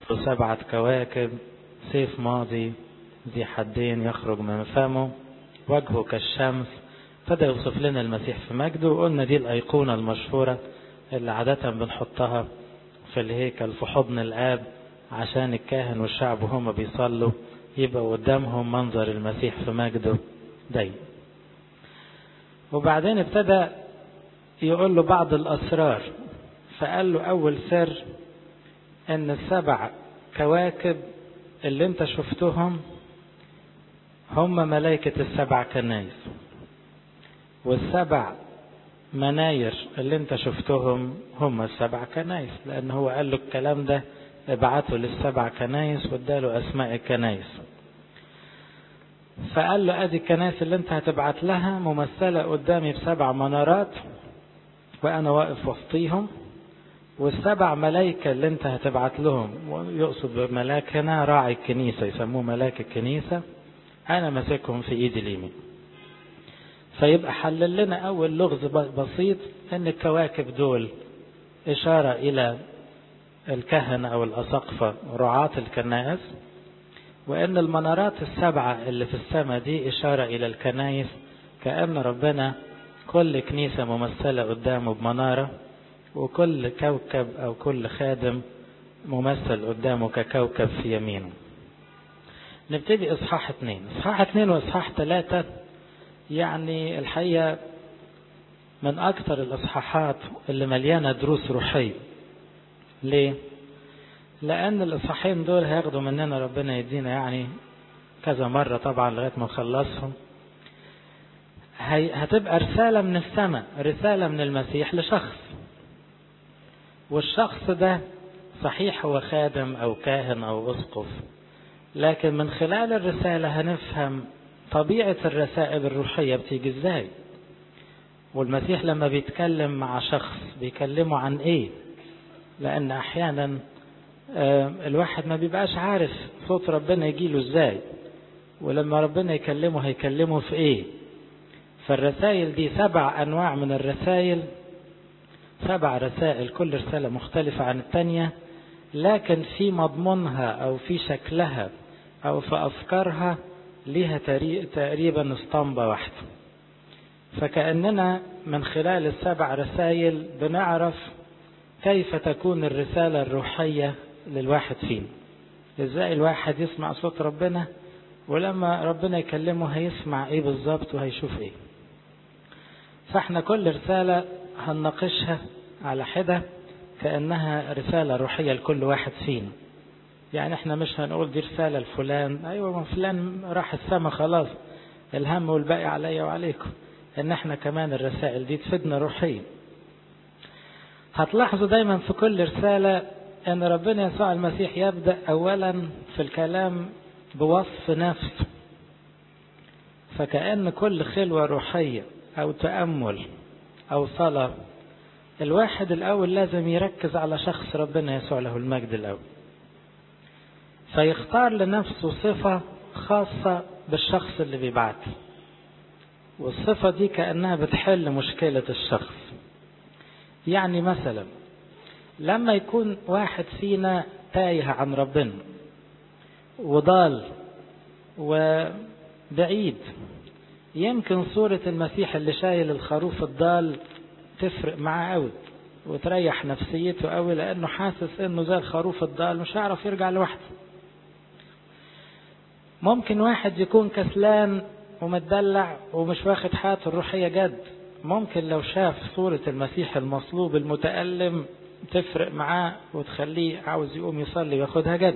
سبعة كواكب سيف ماضي ذي حدين يخرج من فمه وجهه كالشمس ابتدى يوصف لنا المسيح في مجده وقلنا دي الأيقونة المشهورة اللي عادة بنحطها في الهيكل في حضن الآب عشان الكاهن والشعب وهم بيصلوا يبقى قدامهم منظر المسيح في مجده دايما وبعدين ابتدى يقول له بعض الأسرار فقال له أول سر إن السبع كواكب اللي انت شفتهم هم ملائكة السبع كنايس والسبع مناير اللي انت شفتهم هم السبع كنايس لأن هو قال له الكلام ده ابعته للسبع كنايس واداله أسماء الكنايس فقال له ادي الكنائس اللي انت هتبعت لها ممثلة قدامي بسبع منارات وانا واقف وسطيهم والسبع ملائكة اللي انت هتبعت لهم يقصد بملاك هنا راعي الكنيسة يسموه ملاك الكنيسة انا ماسكهم في ايدي اليمين فيبقى حلل لنا اول لغز بسيط ان الكواكب دول اشارة الى الكهنة او الاساقفة رعاة الكنائس وان المنارات السبعة اللي في السماء دي اشارة الى الكنايس كأن ربنا كل كنيسة ممثلة قدامه بمنارة وكل كوكب او كل خادم ممثل قدامه ككوكب في يمينه نبتدي اصحاح اتنين اصحاح اتنين واصحاح تلاتة يعني الحقيقة من اكتر الاصحاحات اللي مليانة دروس روحية ليه لان الاصحاحين دول هياخدوا مننا ربنا يدينا يعني كذا مرة طبعا لغاية ما نخلصهم هتبقى رسالة من السماء رسالة من المسيح لشخص والشخص ده صحيح هو خادم او كاهن او اسقف لكن من خلال الرسالة هنفهم طبيعة الرسائل الروحية بتيجي ازاي والمسيح لما بيتكلم مع شخص بيكلمه عن ايه لان احيانا الواحد ما بيبقاش عارف صوت ربنا يجيله ازاي ولما ربنا يكلمه هيكلمه في ايه فالرسائل دي سبع انواع من الرسائل سبع رسائل كل رسالة مختلفة عن التانية لكن في مضمونها او في شكلها او في افكارها ليها تقريبا اسطمبة واحدة فكأننا من خلال السبع رسائل بنعرف كيف تكون الرسالة الروحية للواحد فينا ازاي الواحد يسمع صوت ربنا ولما ربنا يكلمه هيسمع ايه بالظبط وهيشوف ايه فاحنا كل رسالة هنناقشها على حدة كأنها رسالة روحية لكل واحد فينا يعني احنا مش هنقول دي رسالة لفلان ايوه ما فلان راح السما خلاص الهم والباقي عليا وعليكم ان احنا كمان الرسائل دي تفيدنا روحيا هتلاحظوا دايما في كل رسالة ان ربنا يسوع المسيح يبدأ اولا في الكلام بوصف نفسه فكأن كل خلوة روحية او تأمل او صلاة الواحد الاول لازم يركز على شخص ربنا يسوع له المجد الاول فيختار لنفسه صفة خاصة بالشخص اللي بيبعته والصفة دي كأنها بتحل مشكلة الشخص يعني مثلا لما يكون واحد فينا تايه عن ربنا وضال وبعيد يمكن صورة المسيح اللي شايل الخروف الضال تفرق معاه قوي وتريح نفسيته قوي لانه حاسس انه زي الخروف الضال مش هيعرف يرجع لوحده ممكن واحد يكون كسلان ومتدلع ومش واخد حياته الروحية جد ممكن لو شاف صورة المسيح المصلوب المتألم تفرق معاه وتخليه عاوز يقوم يصلي وياخدها جد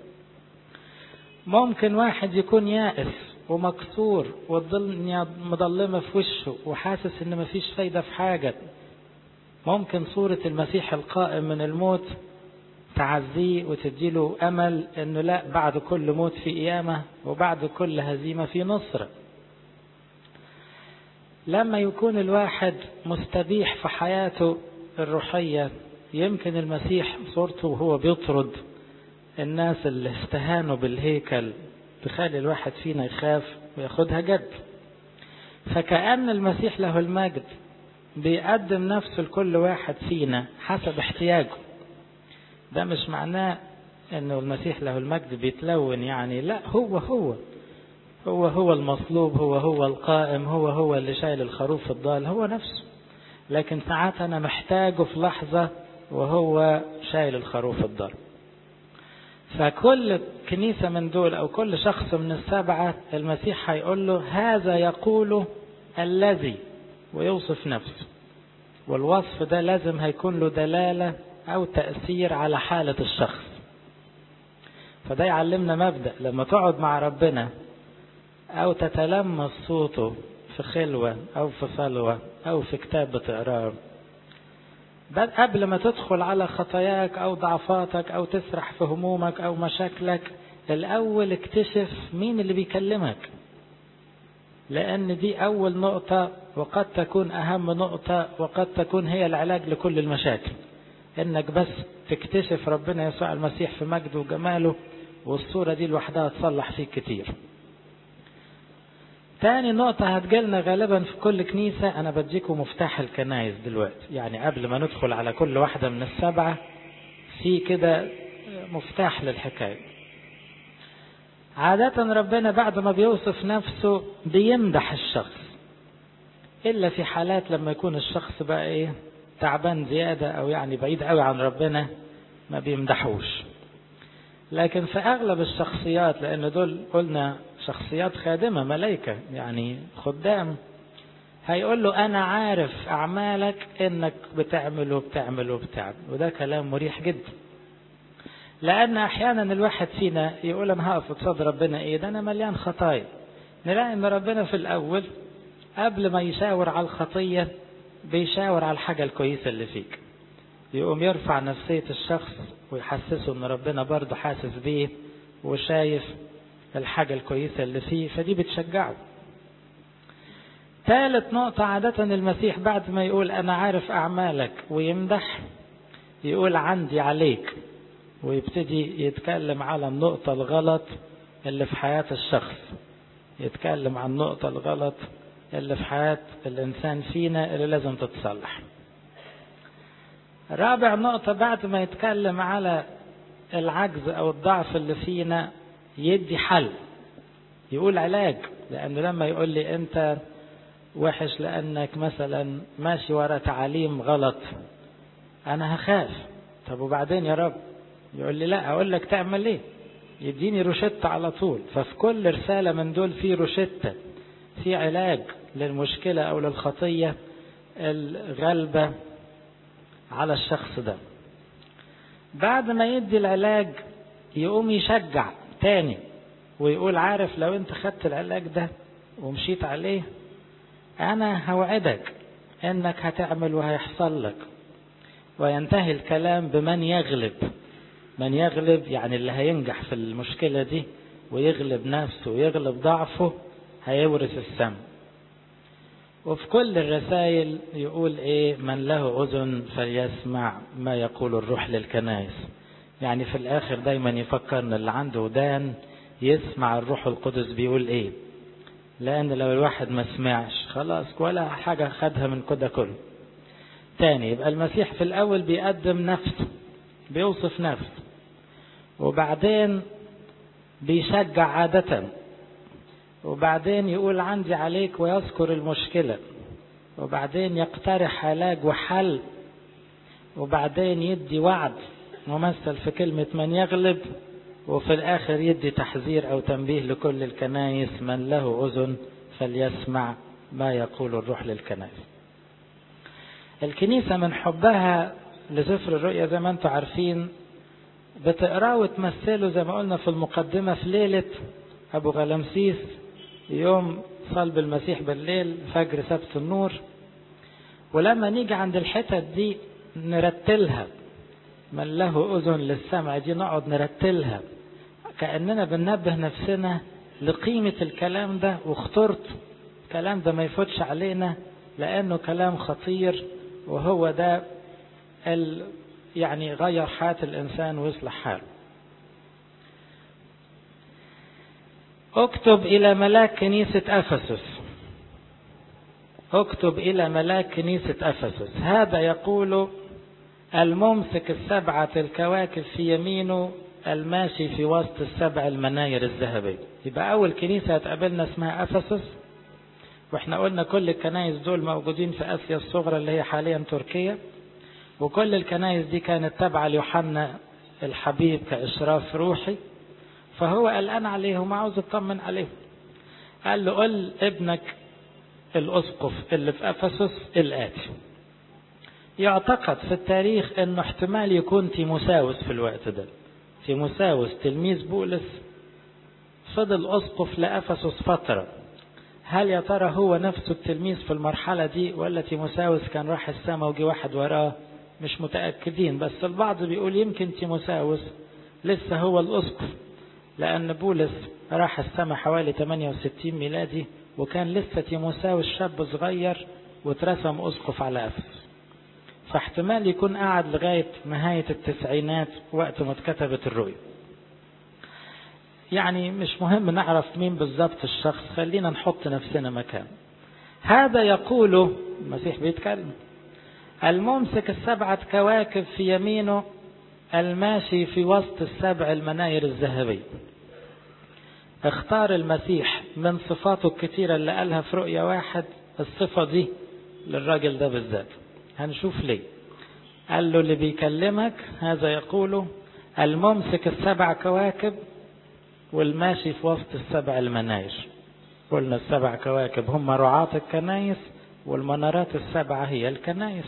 ممكن واحد يكون يائس ومكسور والدنيا مظلمة في وشه وحاسس ان مفيش فايدة في حاجة ممكن صورة المسيح القائم من الموت تعزيه وتديله امل انه لا بعد كل موت في قيامة وبعد كل هزيمة في نصرة لما يكون الواحد مستبيح في حياته الروحية يمكن المسيح صورته وهو بيطرد الناس اللي استهانوا بالهيكل تخلي الواحد فينا يخاف وياخدها جد فكأن المسيح له المجد بيقدم نفسه لكل واحد فينا حسب احتياجه ده مش معناه انه المسيح له المجد بيتلون يعني لا هو هو هو هو المصلوب هو هو القائم هو هو اللي شايل الخروف الضال هو نفسه لكن ساعات انا محتاجه في لحظة وهو شايل الخروف الضال فكل كنيسة من دول او كل شخص من السبعة المسيح هيقول له هذا يقول الذي ويوصف نفسه والوصف ده لازم هيكون له دلالة او تأثير على حالة الشخص فده يعلمنا مبدأ لما تقعد مع ربنا أو تتلمس صوته في خلوة أو في صلوة أو في كتاب بتقراه قبل ما تدخل على خطاياك أو ضعفاتك أو تسرح في همومك أو مشاكلك الأول اكتشف مين اللي بيكلمك لأن دي أول نقطة وقد تكون أهم نقطة وقد تكون هي العلاج لكل المشاكل إنك بس تكتشف ربنا يسوع المسيح في مجده وجماله والصورة دي لوحدها تصلح فيك كتير تاني نقطة هتجيلنا غالبا في كل كنيسة أنا بديكم مفتاح الكنايس دلوقتي يعني قبل ما ندخل على كل واحدة من السبعة في كده مفتاح للحكاية عادة ربنا بعد ما بيوصف نفسه بيمدح الشخص إلا في حالات لما يكون الشخص بقى إيه تعبان زيادة أو يعني بعيد قوي عن ربنا ما بيمدحوش لكن في أغلب الشخصيات لأن دول قلنا شخصيات خادمة ملائكة يعني خدام هيقول له أنا عارف أعمالك إنك بتعمل وبتعمل وبتعمل وده كلام مريح جدا لأن أحيانا الواحد فينا يقول أنا هقف قصاد ربنا إيه ده أنا مليان خطايا نلاقي إن ربنا في الأول قبل ما يشاور على الخطية بيشاور على الحاجة الكويسة اللي فيك يقوم يرفع نفسية الشخص ويحسسه ان ربنا برضه حاسس بيه وشايف الحاجة الكويسة اللي فيه فدي بتشجعه ثالث نقطة عادة المسيح بعد ما يقول أنا عارف أعمالك ويمدح يقول عندي عليك ويبتدي يتكلم على النقطة الغلط اللي في حياة الشخص يتكلم عن النقطة الغلط اللي في حياة الإنسان فينا اللي لازم تتصلح رابع نقطة بعد ما يتكلم على العجز أو الضعف اللي فينا يدي حل يقول علاج لأنه لما يقول لي أنت وحش لأنك مثلا ماشي ورا تعاليم غلط أنا هخاف طب وبعدين يا رب يقول لي لا أقول لك تعمل إيه يديني روشتة على طول ففي كل رسالة من دول في روشتة في علاج للمشكلة أو للخطية الغلبة على الشخص ده بعد ما يدي العلاج يقوم يشجع تاني ويقول عارف لو انت خدت العلاج ده ومشيت عليه انا هوعدك انك هتعمل وهيحصل لك وينتهي الكلام بمن يغلب من يغلب يعني اللي هينجح في المشكلة دي ويغلب نفسه ويغلب ضعفه هيورث السم وفي كل الرسائل يقول ايه من له اذن فليسمع ما يقول الروح للكنائس يعني في الاخر دايما يفكر ان اللي عنده ودان يسمع الروح القدس بيقول ايه لان لو الواحد ما سمعش خلاص ولا حاجة خدها من كده كله تاني يبقى المسيح في الاول بيقدم نفسه بيوصف نفسه وبعدين بيشجع عادة وبعدين يقول عندي عليك ويذكر المشكلة وبعدين يقترح علاج وحل وبعدين يدي وعد ممثل في كلمة من يغلب وفي الآخر يدي تحذير أو تنبيه لكل الكنايس من له أذن فليسمع ما يقول الروح للكنائس الكنيسة من حبها لسفر الرؤيا زي ما انتم عارفين بتقراه وتمثله زي ما قلنا في المقدمة في ليلة أبو غلمسيس يوم صلب المسيح بالليل فجر سبت النور ولما نيجي عند الحتت دي نرتلها من له أذن للسمع دي نقعد نرتلها كأننا بننبه نفسنا لقيمة الكلام ده وخطرت الكلام ده ما يفوتش علينا لأنه كلام خطير وهو ده ال يعني غير حياة الإنسان ويصلح حاله اكتب إلى ملاك كنيسة أفسس اكتب إلى ملاك كنيسة أفسس هذا يقول الممسك السبعة الكواكب في يمينه الماشي في وسط السبع المناير الذهبية يبقى أول كنيسة هتقابلنا اسمها أفسس واحنا قلنا كل الكنائس دول موجودين في آسيا الصغرى اللي هي حاليا تركيا وكل الكنائس دي كانت تابعة ليوحنا الحبيب كإشراف روحي فهو قلقان عليهم عاوز يطمن عليهم قال له قل ابنك الأسقف اللي في أفسس الآتي يعتقد في التاريخ انه احتمال يكون تيموساوس في الوقت ده تيموساوس تلميذ بولس فضل أسقف لأفسس فترة هل يا ترى هو نفسه التلميذ في المرحلة دي ولا تيموساوس كان راح السماء وجي واحد وراه مش متأكدين بس البعض بيقول يمكن تيموساوس لسه هو الأسقف لأن بولس راح السماء حوالي 68 ميلادي وكان لسه تيموساوس شاب صغير واترسم أسقف على أفسس فاحتمال يكون قاعد لغاية نهاية التسعينات وقت ما اتكتبت الرؤية يعني مش مهم نعرف مين بالظبط الشخص خلينا نحط نفسنا مكان هذا يقول المسيح بيتكلم الممسك السبعة كواكب في يمينه الماشي في وسط السبع المناير الذهبية اختار المسيح من صفاته الكتيرة اللي قالها في رؤية واحد الصفة دي للراجل ده بالذات هنشوف ليه قال له اللي بيكلمك هذا يقول الممسك السبع كواكب والماشي في وسط السبع المناير قلنا السبع كواكب هم رعاة الكنايس والمنارات السبعة هي الكنايس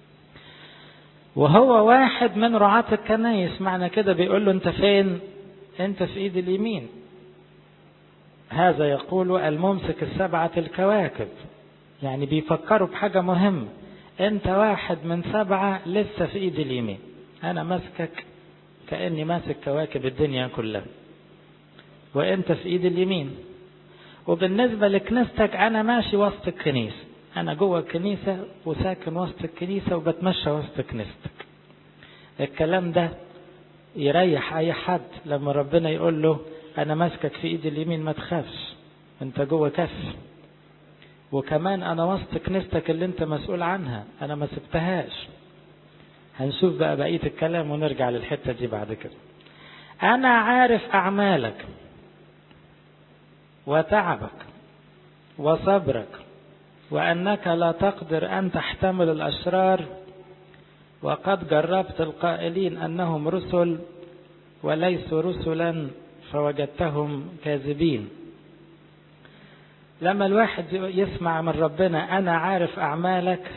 وهو واحد من رعاة الكنايس معنى كده بيقول له انت فين انت في ايد اليمين هذا يقول الممسك السبعة الكواكب يعني بيفكروا بحاجة مهمة انت واحد من سبعة لسه في ايد اليمين انا ماسكك كأني ماسك كواكب الدنيا كلها وانت في ايد اليمين وبالنسبة لكنيستك انا ماشي وسط الكنيسة انا جوه الكنيسة وساكن وسط الكنيسة وبتمشى وسط كنيستك الكلام ده يريح اي حد لما ربنا يقول له انا ماسكك في ايد اليمين ما تخافش انت جوه كف وكمان انا وسط كنيستك اللي انت مسؤول عنها انا ما سبتهاش هنشوف بقى بقية الكلام ونرجع للحتة دي بعد كده انا عارف اعمالك وتعبك وصبرك وانك لا تقدر ان تحتمل الاشرار وقد جربت القائلين انهم رسل وليسوا رسلا فوجدتهم كاذبين لما الواحد يسمع من ربنا انا عارف اعمالك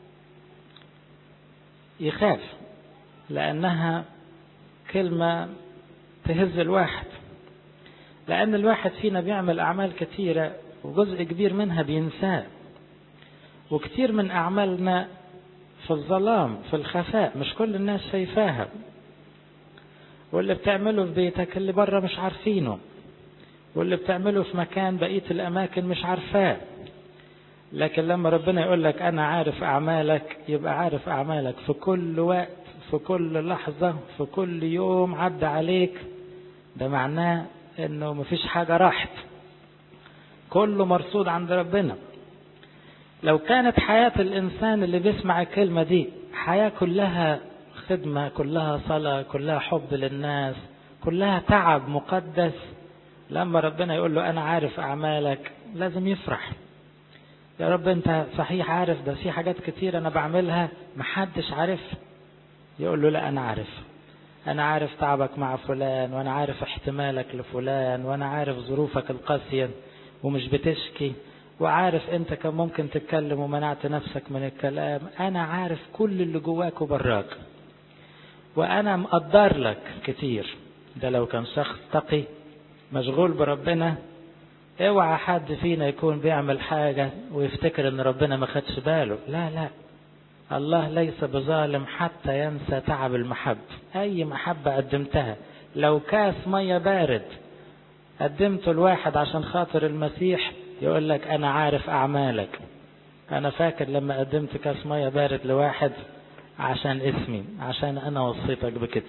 يخاف لانها كلمه تهز الواحد لان الواحد فينا بيعمل اعمال كثيره وجزء كبير منها بينساه وكتير من اعمالنا في الظلام في الخفاء مش كل الناس شايفاها واللي بتعمله في بيتك اللي بره مش عارفينه واللي بتعمله في مكان بقية الأماكن مش عارفاه لكن لما ربنا يقول لك أنا عارف أعمالك يبقى عارف أعمالك في كل وقت في كل لحظة في كل يوم عدى عليك ده معناه إنه مفيش حاجة راحت كله مرصود عند ربنا لو كانت حياة الإنسان اللي بيسمع الكلمة دي حياة كلها خدمة كلها صلاة كلها حب للناس كلها تعب مقدس لما ربنا يقول له أنا عارف أعمالك لازم يفرح يا رب أنت صحيح عارف ده في حاجات كتير أنا بعملها محدش عارفها يقول له لا أنا عارف أنا عارف تعبك مع فلان وأنا عارف احتمالك لفلان وأنا عارف ظروفك القاسية ومش بتشكي وعارف أنت كان ممكن تتكلم ومنعت نفسك من الكلام أنا عارف كل اللي جواك وبراك وأنا مقدر لك كتير ده لو كان شخص تقي مشغول بربنا اوعى حد فينا يكون بيعمل حاجة ويفتكر ان ربنا ما خدش باله لا لا الله ليس بظالم حتى ينسى تعب المحب اي محبة قدمتها لو كاس مية بارد قدمته الواحد عشان خاطر المسيح يقول لك انا عارف اعمالك انا فاكر لما قدمت كاس مية بارد لواحد عشان اسمي عشان انا وصيتك بكده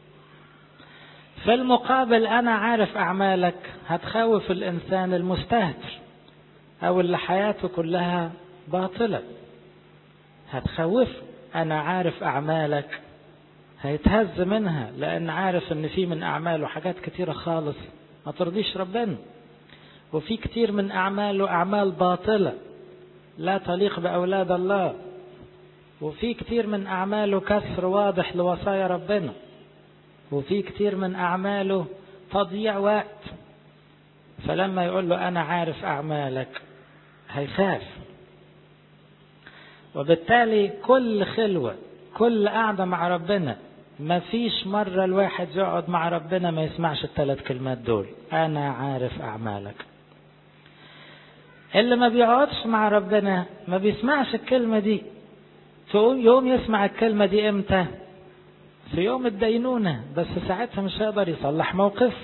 في المقابل أنا عارف أعمالك هتخوف الإنسان المستهتر أو اللي حياته كلها باطلة هتخوف أنا عارف أعمالك هيتهز منها لأن عارف إن في من أعماله حاجات كتيرة خالص ما ترضيش ربنا وفي كتير من أعماله أعمال باطلة لا تليق بأولاد الله وفي كتير من أعماله كسر واضح لوصايا ربنا وفي كتير من أعماله تضييع وقت فلما يقول له أنا عارف أعمالك هيخاف وبالتالي كل خلوة كل قعدة مع ربنا ما فيش مرة الواحد يقعد مع ربنا ما يسمعش الثلاث كلمات دول أنا عارف أعمالك اللي ما بيقعدش مع ربنا ما بيسمعش الكلمة دي تقوم يوم يسمع الكلمة دي امتى في يوم الدينونة بس ساعتها مش هيقدر يصلح موقفه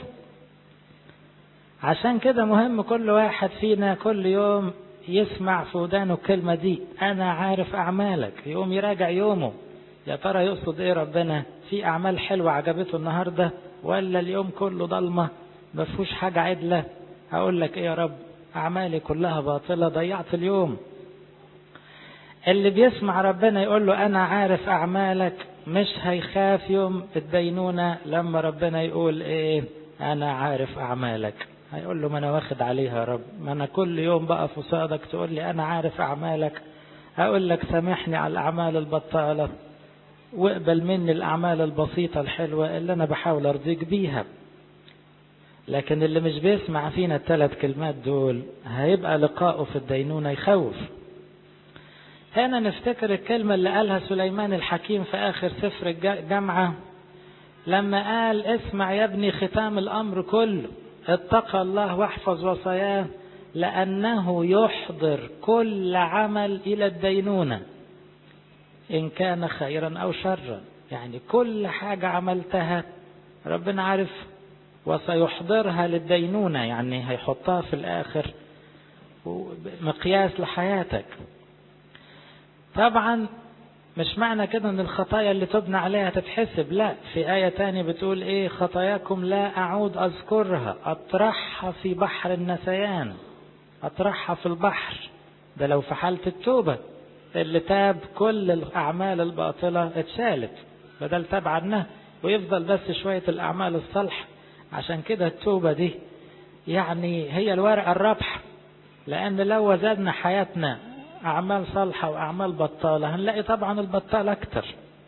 عشان كده مهم كل واحد فينا كل يوم يسمع في ودانه الكلمة دي أنا عارف أعمالك يقوم يراجع يومه يا ترى يقصد إيه ربنا في أعمال حلوة عجبته النهاردة ولا اليوم كله ضلمة ما فيهوش حاجة عدلة هقول لك إيه يا رب أعمالي كلها باطلة ضيعت اليوم اللي بيسمع ربنا يقول له أنا عارف أعمالك مش هيخاف يوم الدينونة لما ربنا يقول إيه أنا عارف أعمالك هيقول له ما أنا واخد عليها يا رب ما أنا كل يوم بقى في صادك تقول لي أنا عارف أعمالك هقول لك سامحني على الأعمال البطالة واقبل مني الأعمال البسيطة الحلوة اللي أنا بحاول أرضيك بيها لكن اللي مش بيسمع فينا الثلاث كلمات دول هيبقى لقائه في الدينونة يخوف هنا نفتكر الكلمة اللي قالها سليمان الحكيم في آخر سفر الجامعة لما قال اسمع يا ابني ختام الأمر كله اتقى الله واحفظ وصاياه لأنه يحضر كل عمل إلى الدينونة إن كان خيرا أو شرا يعني كل حاجة عملتها ربنا عارف وسيحضرها للدينونة يعني هيحطها في الآخر مقياس لحياتك طبعا مش معنى كده ان الخطايا اللي تبنى عليها تتحسب لا في آية تانية بتقول ايه خطاياكم لا اعود اذكرها اطرحها في بحر النسيان اطرحها في البحر ده لو في حالة التوبة اللي تاب كل الاعمال الباطلة اتشالت بدل تاب عنها ويفضل بس شوية الاعمال الصالحة عشان كده التوبة دي يعني هي الورقة الرابحة لان لو وزدنا حياتنا أعمال صالحة وأعمال بطالة هنلاقي طبعا البطالة أكتر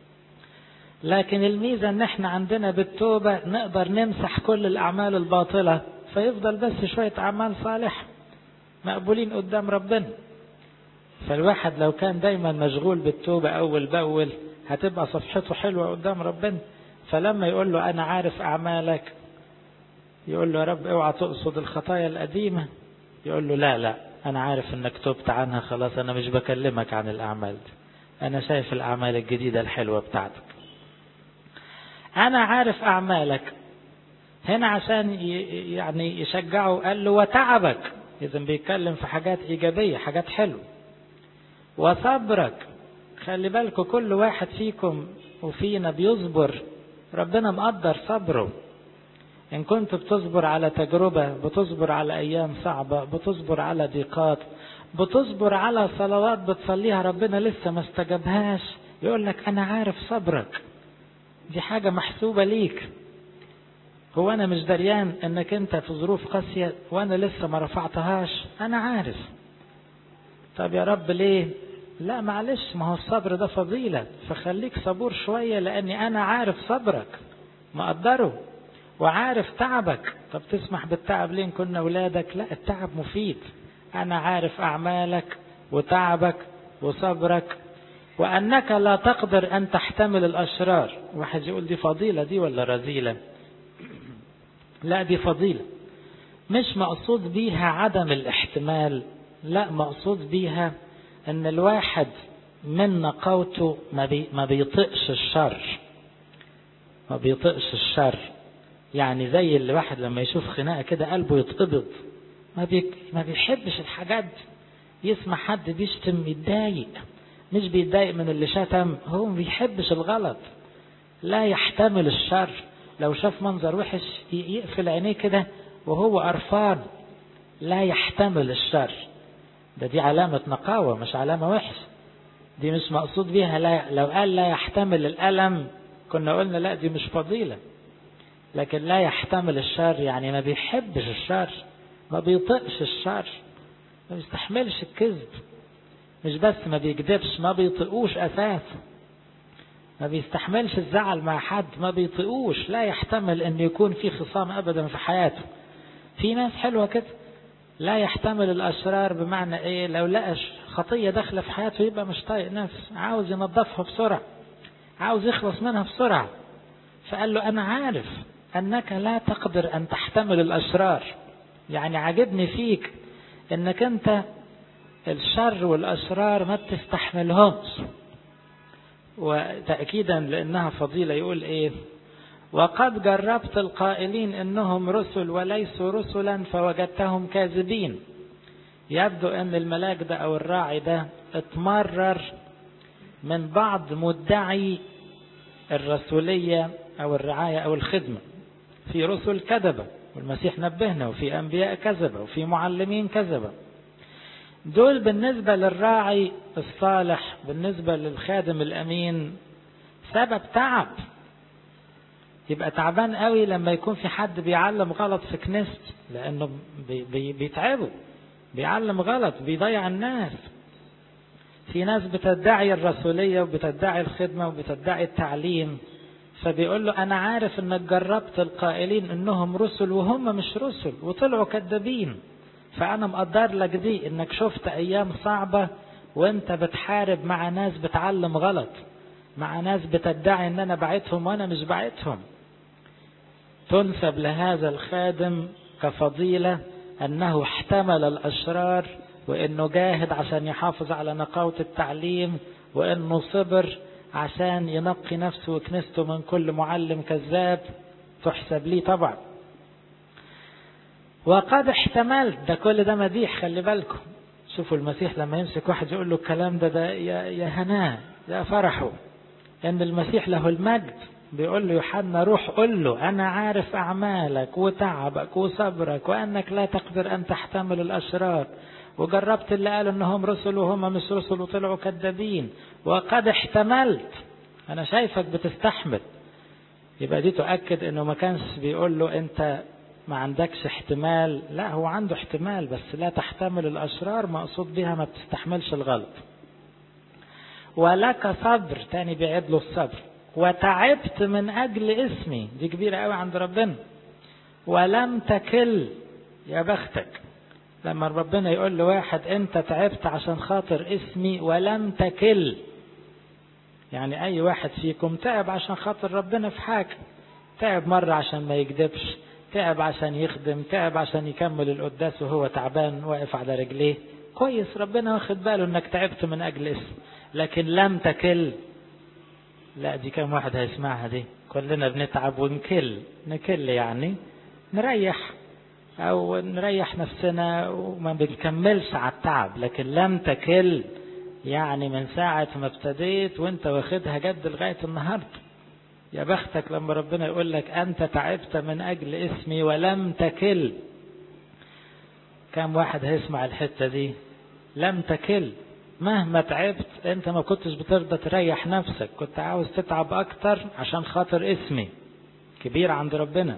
لكن الميزة ان احنا عندنا بالتوبة نقدر نمسح كل الأعمال الباطلة فيفضل بس شوية أعمال صالحة مقبولين قدام ربنا فالواحد لو كان دايما مشغول بالتوبة أول بأول هتبقى صفحته حلوة قدام ربنا فلما يقول له أنا عارف أعمالك يقول له يا رب اوعى تقصد الخطايا القديمة يقول له لا لا أنا عارف إنك تبت عنها خلاص أنا مش بكلمك عن الأعمال دي أنا شايف الأعمال الجديدة الحلوة بتاعتك أنا عارف أعمالك هنا عشان يعني يشجعه قال له وتعبك إذا بيتكلم في حاجات إيجابية حاجات حلوة وصبرك خلي بالكم كل واحد فيكم وفينا بيصبر ربنا مقدر صبره إن كنت بتصبر على تجربة بتصبر على أيام صعبة بتصبر على ضيقات بتصبر على صلوات بتصليها ربنا لسه ما استجابهاش يقول لك أنا عارف صبرك دي حاجة محسوبة ليك هو أنا مش دريان أنك أنت في ظروف قاسية وأنا لسه ما رفعتهاش أنا عارف طب يا رب ليه لا معلش ما هو الصبر ده فضيلة فخليك صبور شوية لأني أنا عارف صبرك مقدره وعارف تعبك طب تسمح بالتعب ليه كنا أولادك لا التعب مفيد أنا عارف أعمالك وتعبك وصبرك وأنك لا تقدر أن تحتمل الأشرار واحد يقول دي فضيلة دي ولا رذيلة لا دي فضيلة مش مقصود بيها عدم الاحتمال لا مقصود بيها ان الواحد من نقاوته ما, بي ما بيطقش الشر ما بيطقش الشر يعني زي اللي واحد لما يشوف خناقه كده قلبه يتقبض ما بي ما بيحبش الحاجات دي يسمع حد بيشتم يتضايق مش بيتضايق من اللي شتم هو ما بيحبش الغلط لا يحتمل الشر لو شاف منظر وحش يقفل عينيه كده وهو قرفان لا يحتمل الشر ده دي علامة نقاوة مش علامة وحش دي مش مقصود بيها لا لو قال لا يحتمل الألم كنا قلنا لا دي مش فضيلة لكن لا يحتمل الشر يعني ما بيحبش الشر ما بيطقش الشر ما بيستحملش الكذب مش بس ما بيكذبش ما بيطقوش أساسا ما بيستحملش الزعل مع حد ما بيطقوش لا يحتمل أن يكون في خصام أبدا في حياته في ناس حلوة كده لا يحتمل الأشرار بمعنى إيه لو لقى خطية داخلة في حياته يبقى مش طايق نفسه عاوز ينظفها بسرعة عاوز يخلص منها بسرعة فقال له أنا عارف أنك لا تقدر أن تحتمل الأشرار يعني عجبني فيك أنك أنت الشر والأشرار ما بتستحملهمش وتأكيدا لأنها فضيلة يقول إيه وقد جربت القائلين إنهم رسل وليسوا رسلا فوجدتهم كاذبين يبدو أن الملاك ده أو الراعي ده اتمرر من بعض مدعي الرسولية أو الرعاية أو الخدمة في رسل كذبة والمسيح نبهنا وفي أنبياء كذبة وفي معلمين كذبة دول بالنسبة للراعي الصالح بالنسبة للخادم الأمين سبب تعب يبقى تعبان قوي لما يكون في حد بيعلم غلط في كنيست لأنه بي بي بيتعبوا بيعلم غلط بيضيع الناس في ناس بتدعي الرسولية وبتدعي الخدمة وبتدعي التعليم فبيقول له أنا عارف إنك جربت القائلين إنهم رسل وهم مش رسل وطلعوا كذابين فأنا مقدر لك دي إنك شفت أيام صعبة وأنت بتحارب مع ناس بتعلم غلط مع ناس بتدعي إن أنا بعتهم وأنا مش بعتهم تنسب لهذا الخادم كفضيلة أنه احتمل الأشرار وأنه جاهد عشان يحافظ على نقاوة التعليم وأنه صبر عشان ينقي نفسه وكنيسته من كل معلم كذاب تحسب لي طبعا وقد احتملت ده كل ده مديح خلي بالكم شوفوا المسيح لما يمسك واحد يقول له الكلام ده ده يا, يا هناه يا فرحه ان المسيح له المجد بيقول له يوحنا روح قل له انا عارف اعمالك وتعبك وصبرك وانك لا تقدر ان تحتمل الاشرار وجربت اللي قالوا انهم رسل وهم مش رسل وطلعوا كذابين وقد احتملت انا شايفك بتستحمل يبقى دي تؤكد انه ما كانش بيقول له انت ما عندكش احتمال لا هو عنده احتمال بس لا تحتمل الاشرار مقصود بها ما بتستحملش الغلط ولك صبر تاني بيعد له الصبر وتعبت من اجل اسمي دي كبيرة قوي عند ربنا ولم تكل يا بختك لما ربنا يقول لواحد انت تعبت عشان خاطر اسمي ولم تكل يعني اي واحد فيكم تعب عشان خاطر ربنا في حاجة تعب مرة عشان ما يكذبش تعب عشان يخدم تعب عشان يكمل القداس وهو تعبان واقف على رجليه كويس ربنا واخد باله انك تعبت من اجل اسم لكن لم تكل لا دي كم واحد هيسمعها دي كلنا بنتعب ونكل نكل يعني نريح او نريح نفسنا وما بنكملش على التعب لكن لم تكل يعني من ساعة ما ابتديت وانت واخدها جد لغاية النهاردة يا بختك لما ربنا يقول لك أنت تعبت من أجل اسمي ولم تكل كم واحد هيسمع الحتة دي لم تكل مهما تعبت انت ما كنتش بترضى تريح نفسك كنت عاوز تتعب اكتر عشان خاطر اسمي كبير عند ربنا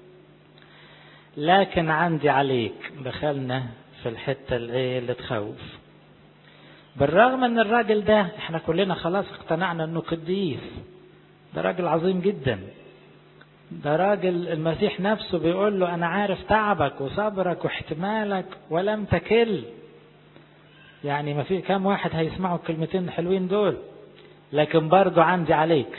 لكن عندي عليك دخلنا في الحتة اللي, اللي تخوف بالرغم ان الراجل ده احنا كلنا خلاص اقتنعنا انه قديس ده راجل عظيم جدا ده راجل المسيح نفسه بيقول له انا عارف تعبك وصبرك واحتمالك ولم تكل يعني ما في كام واحد هيسمعوا الكلمتين الحلوين دول لكن برضو عندي عليك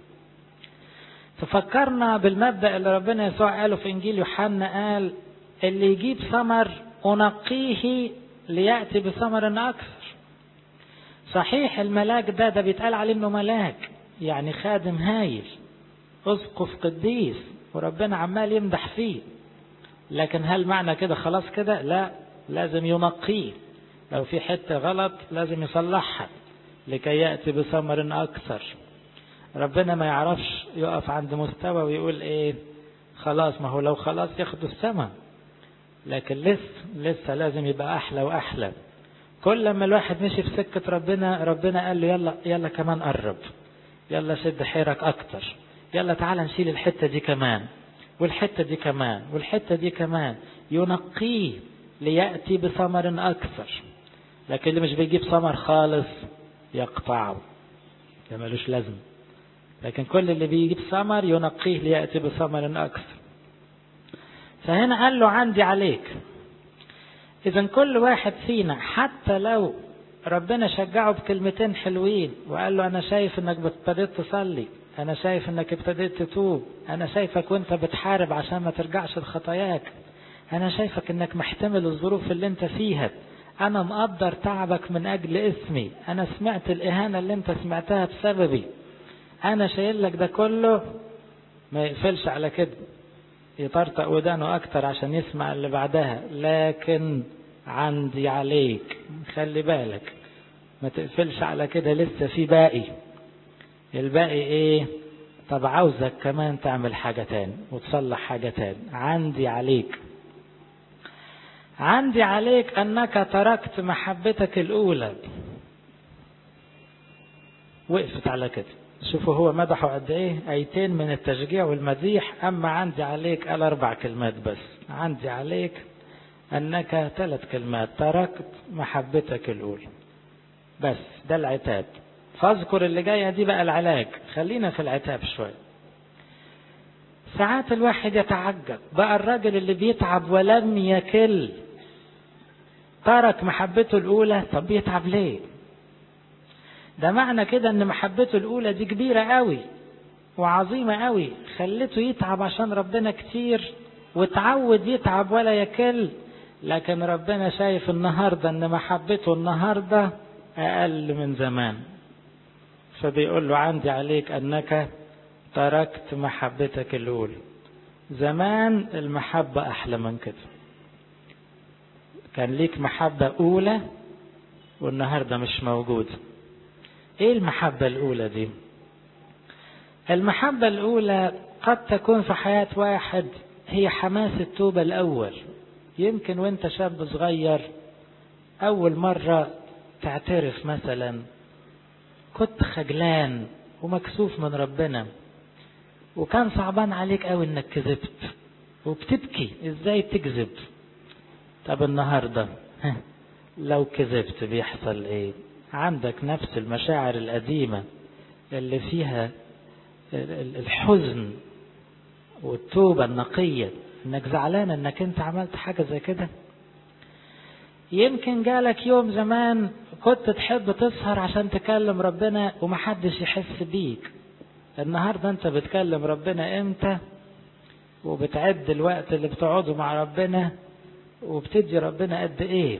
تفكرنا بالمبدأ اللي ربنا يسوع قاله في إنجيل يوحنا قال اللي يجيب ثمر أنقيه ليأتي بثمر أكثر صحيح الملاك ده ده بيتقال عليه انه ملاك يعني خادم هايل اسقف قديس وربنا عمال يمدح فيه لكن هل معنى كده خلاص كده لا لازم ينقيه لو في حتة غلط لازم يصلحها لكي يأتي بثمر أكثر ربنا ما يعرفش يقف عند مستوى ويقول ايه خلاص ما هو لو خلاص ياخد السماء لكن لسه لسه لازم يبقى أحلى وأحلى كل لما الواحد مشي في سكة ربنا ربنا قال له يلا يلا كمان قرب يلا شد حيرك أكتر يلا تعالى نشيل الحتة دي كمان والحتة دي كمان والحتة دي كمان ينقيه ليأتي بثمر أكثر لكن اللي مش بيجيب ثمر خالص يقطعه ده ملوش لازم لكن كل اللي بيجيب ثمر ينقيه ليأتي بثمر أكثر فهنا قال له عندي عليك إذا كل واحد فينا حتى لو ربنا شجعه بكلمتين حلوين وقال له أنا شايف إنك ابتديت تصلي أنا شايف إنك ابتديت تتوب أنا شايفك وأنت بتحارب عشان ما ترجعش لخطاياك أنا شايفك إنك محتمل الظروف اللي أنت فيها أنا مقدر تعبك من أجل اسمي أنا سمعت الإهانة اللي أنت سمعتها بسببي أنا شايل لك ده كله ما يقفلش على كده يطرطق ودانه أكتر عشان يسمع اللي بعدها لكن عندي عليك خلي بالك ما تقفلش على كده لسه في باقي الباقي ايه طب عاوزك كمان تعمل حاجة تاني وتصلح حاجة تاني عندي عليك عندي عليك أنك تركت محبتك الأولى وقفت على كده شوفوا هو مدحه قد ايه ايتين من التشجيع والمديح اما عندي عليك قال اربع كلمات بس عندي عليك انك ثلاث كلمات تركت محبتك الاولى بس ده العتاب فاذكر اللي جايه دي بقى العلاج خلينا في العتاب شويه ساعات الواحد يتعجب بقى الراجل اللي بيتعب ولم يكل ترك محبته الاولى طب بيتعب ليه ده معنى كده ان محبته الاولى دي كبيره قوي وعظيمه قوي خلته يتعب عشان ربنا كتير وتعود يتعب ولا يكل لكن ربنا شايف النهارده ان محبته النهارده اقل من زمان فبيقول له عندي عليك انك تركت محبتك الاولى زمان المحبه احلى من كده كان ليك محبه اولى والنهارده مش موجوده ايه المحبة الاولى دي المحبة الاولى قد تكون في حياة واحد هي حماس التوبة الاول يمكن وانت شاب صغير اول مرة تعترف مثلا كنت خجلان ومكسوف من ربنا وكان صعبان عليك قوي انك كذبت وبتبكي ازاي تكذب طب النهارده لو كذبت بيحصل ايه عندك نفس المشاعر القديمة اللي فيها الحزن والتوبة النقية انك زعلان انك انت عملت حاجة زي كده يمكن جالك يوم زمان كنت تحب تسهر عشان تكلم ربنا ومحدش يحس بيك النهاردة انت بتكلم ربنا امتى وبتعد الوقت اللي بتقعده مع ربنا وبتدي ربنا قد ايه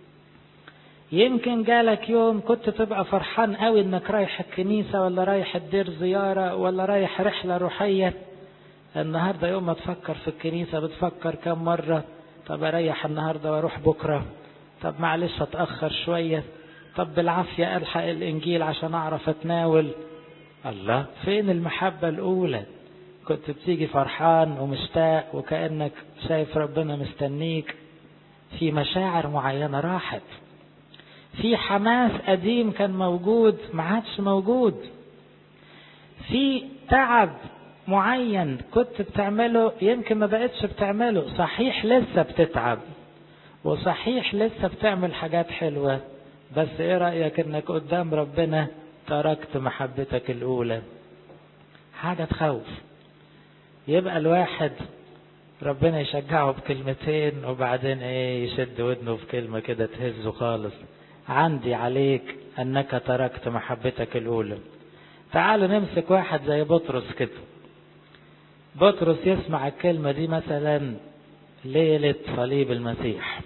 يمكن جالك يوم كنت تبقى فرحان قوي انك رايح الكنيسة ولا رايح الدير زيارة ولا رايح رحلة روحية النهاردة يوم ما تفكر في الكنيسة بتفكر كم مرة طب اريح النهاردة واروح بكرة طب معلش اتأخر شوية طب بالعافية الحق الانجيل عشان اعرف اتناول الله فين المحبة الاولى كنت بتيجي فرحان ومشتاق وكأنك شايف ربنا مستنيك في مشاعر معينة راحت في حماس قديم كان موجود ما عادش موجود في تعب معين كنت بتعمله يمكن ما بقتش بتعمله صحيح لسه بتتعب وصحيح لسه بتعمل حاجات حلوة بس ايه رأيك انك قدام ربنا تركت محبتك الاولى حاجة تخوف يبقى الواحد ربنا يشجعه بكلمتين وبعدين ايه يشد ودنه في كلمة كده تهزه خالص عندي عليك انك تركت محبتك الاولى تعالوا نمسك واحد زي بطرس كده بطرس يسمع الكلمة دي مثلا ليلة صليب المسيح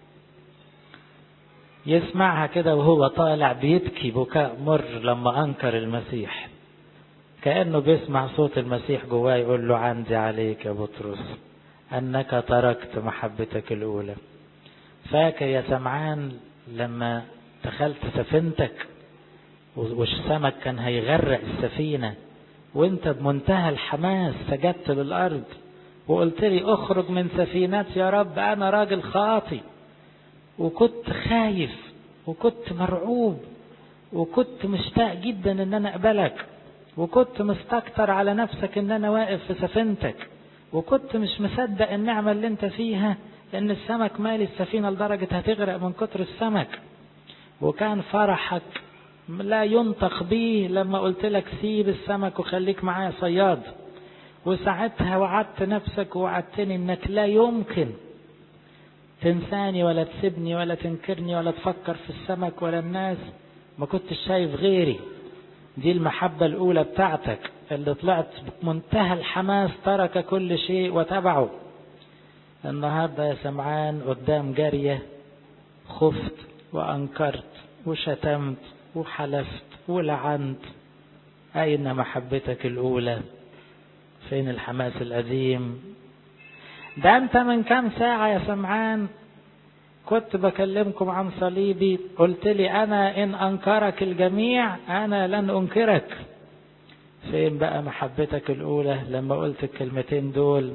يسمعها كده وهو طالع بيبكي بكاء مر لما أنكر المسيح كأنه بيسمع صوت المسيح جواه يقول له عندي عليك يا بطرس أنك تركت محبتك الأولى فاكر يا سمعان لما دخلت سفينتك والسمك كان هيغرق السفينة وانت بمنتهى الحماس سجدت للأرض وقلت لي اخرج من سفينتي يا رب أنا راجل خاطي وكنت خايف وكنت مرعوب وكنت مشتاق جدا ان انا اقبلك وكنت مستكتر على نفسك ان انا واقف في سفينتك وكنت مش مصدق النعمة اللي انت فيها لان السمك مالي السفينة لدرجة هتغرق من كتر السمك وكان فرحك لا ينطق به لما قلت لك سيب السمك وخليك معايا صياد وساعتها وعدت نفسك ووعدتني انك لا يمكن تنساني ولا تسيبني ولا تنكرني ولا تفكر في السمك ولا الناس ما كنتش شايف غيري دي المحبة الأولى بتاعتك اللي طلعت بمنتهى الحماس ترك كل شيء وتبعه النهاردة يا سمعان قدام جارية خفت وأنكرت وشتمت وحلفت ولعنت أين محبتك الأولى فين الحماس القديم ده أنت من كام ساعة يا سمعان كنت بكلمكم عن صليبي قلت لي أنا إن أنكرك الجميع أنا لن أنكرك فين بقى محبتك الأولى لما قلت الكلمتين دول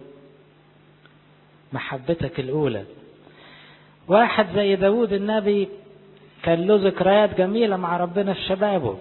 محبتك الأولى واحد زي داود النبي كان له ذكريات جميلة مع ربنا في شبابه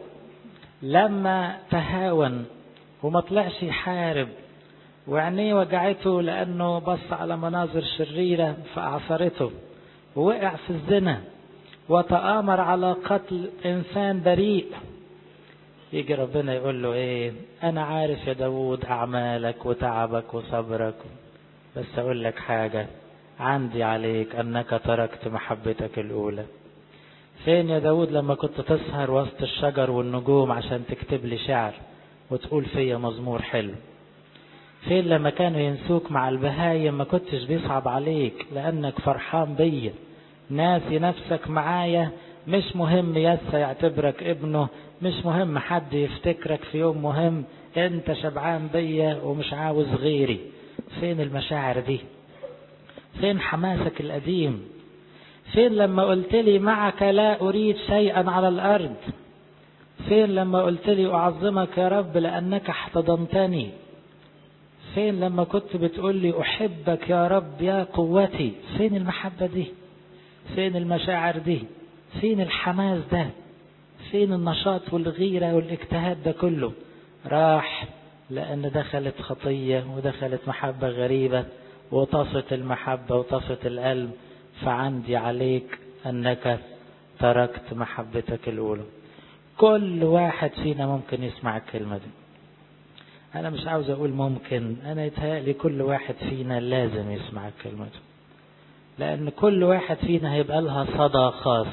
لما تهاون وما طلعش يحارب وعينيه وجعته لأنه بص على مناظر شريرة فأعصرته ووقع في الزنا وتآمر على قتل إنسان بريء يجي ربنا يقول له إيه أنا عارف يا داود أعمالك وتعبك وصبرك بس أقول لك حاجة عندي عليك أنك تركت محبتك الأولى فين يا داود لما كنت تسهر وسط الشجر والنجوم عشان تكتب لي شعر وتقول فيا مزمور حلو فين لما كانوا ينسوك مع البهايم ما كنتش بيصعب عليك لأنك فرحان بيا ناسي نفسك معايا مش مهم يسا يعتبرك ابنه مش مهم حد يفتكرك في يوم مهم انت شبعان بيا ومش عاوز غيري فين المشاعر دي فين حماسك القديم فين لما قلت لي معك لا أريد شيئا على الأرض فين لما قلت لي أعظمك يا رب لأنك احتضنتني فين لما كنت بتقول لي أحبك يا رب يا قوتي فين المحبة دي فين المشاعر دي فين الحماس ده فين النشاط والغيرة والاجتهاد ده كله راح لأن دخلت خطية ودخلت محبة غريبة وطفت المحبة وطفت القلب فعندي عليك أنك تركت محبتك الأولى كل واحد فينا ممكن يسمع الكلمة دي أنا مش عاوز أقول ممكن أنا يتهيألي كل واحد فينا لازم يسمع الكلمة دي لأن كل واحد فينا هيبقى لها صدى خاص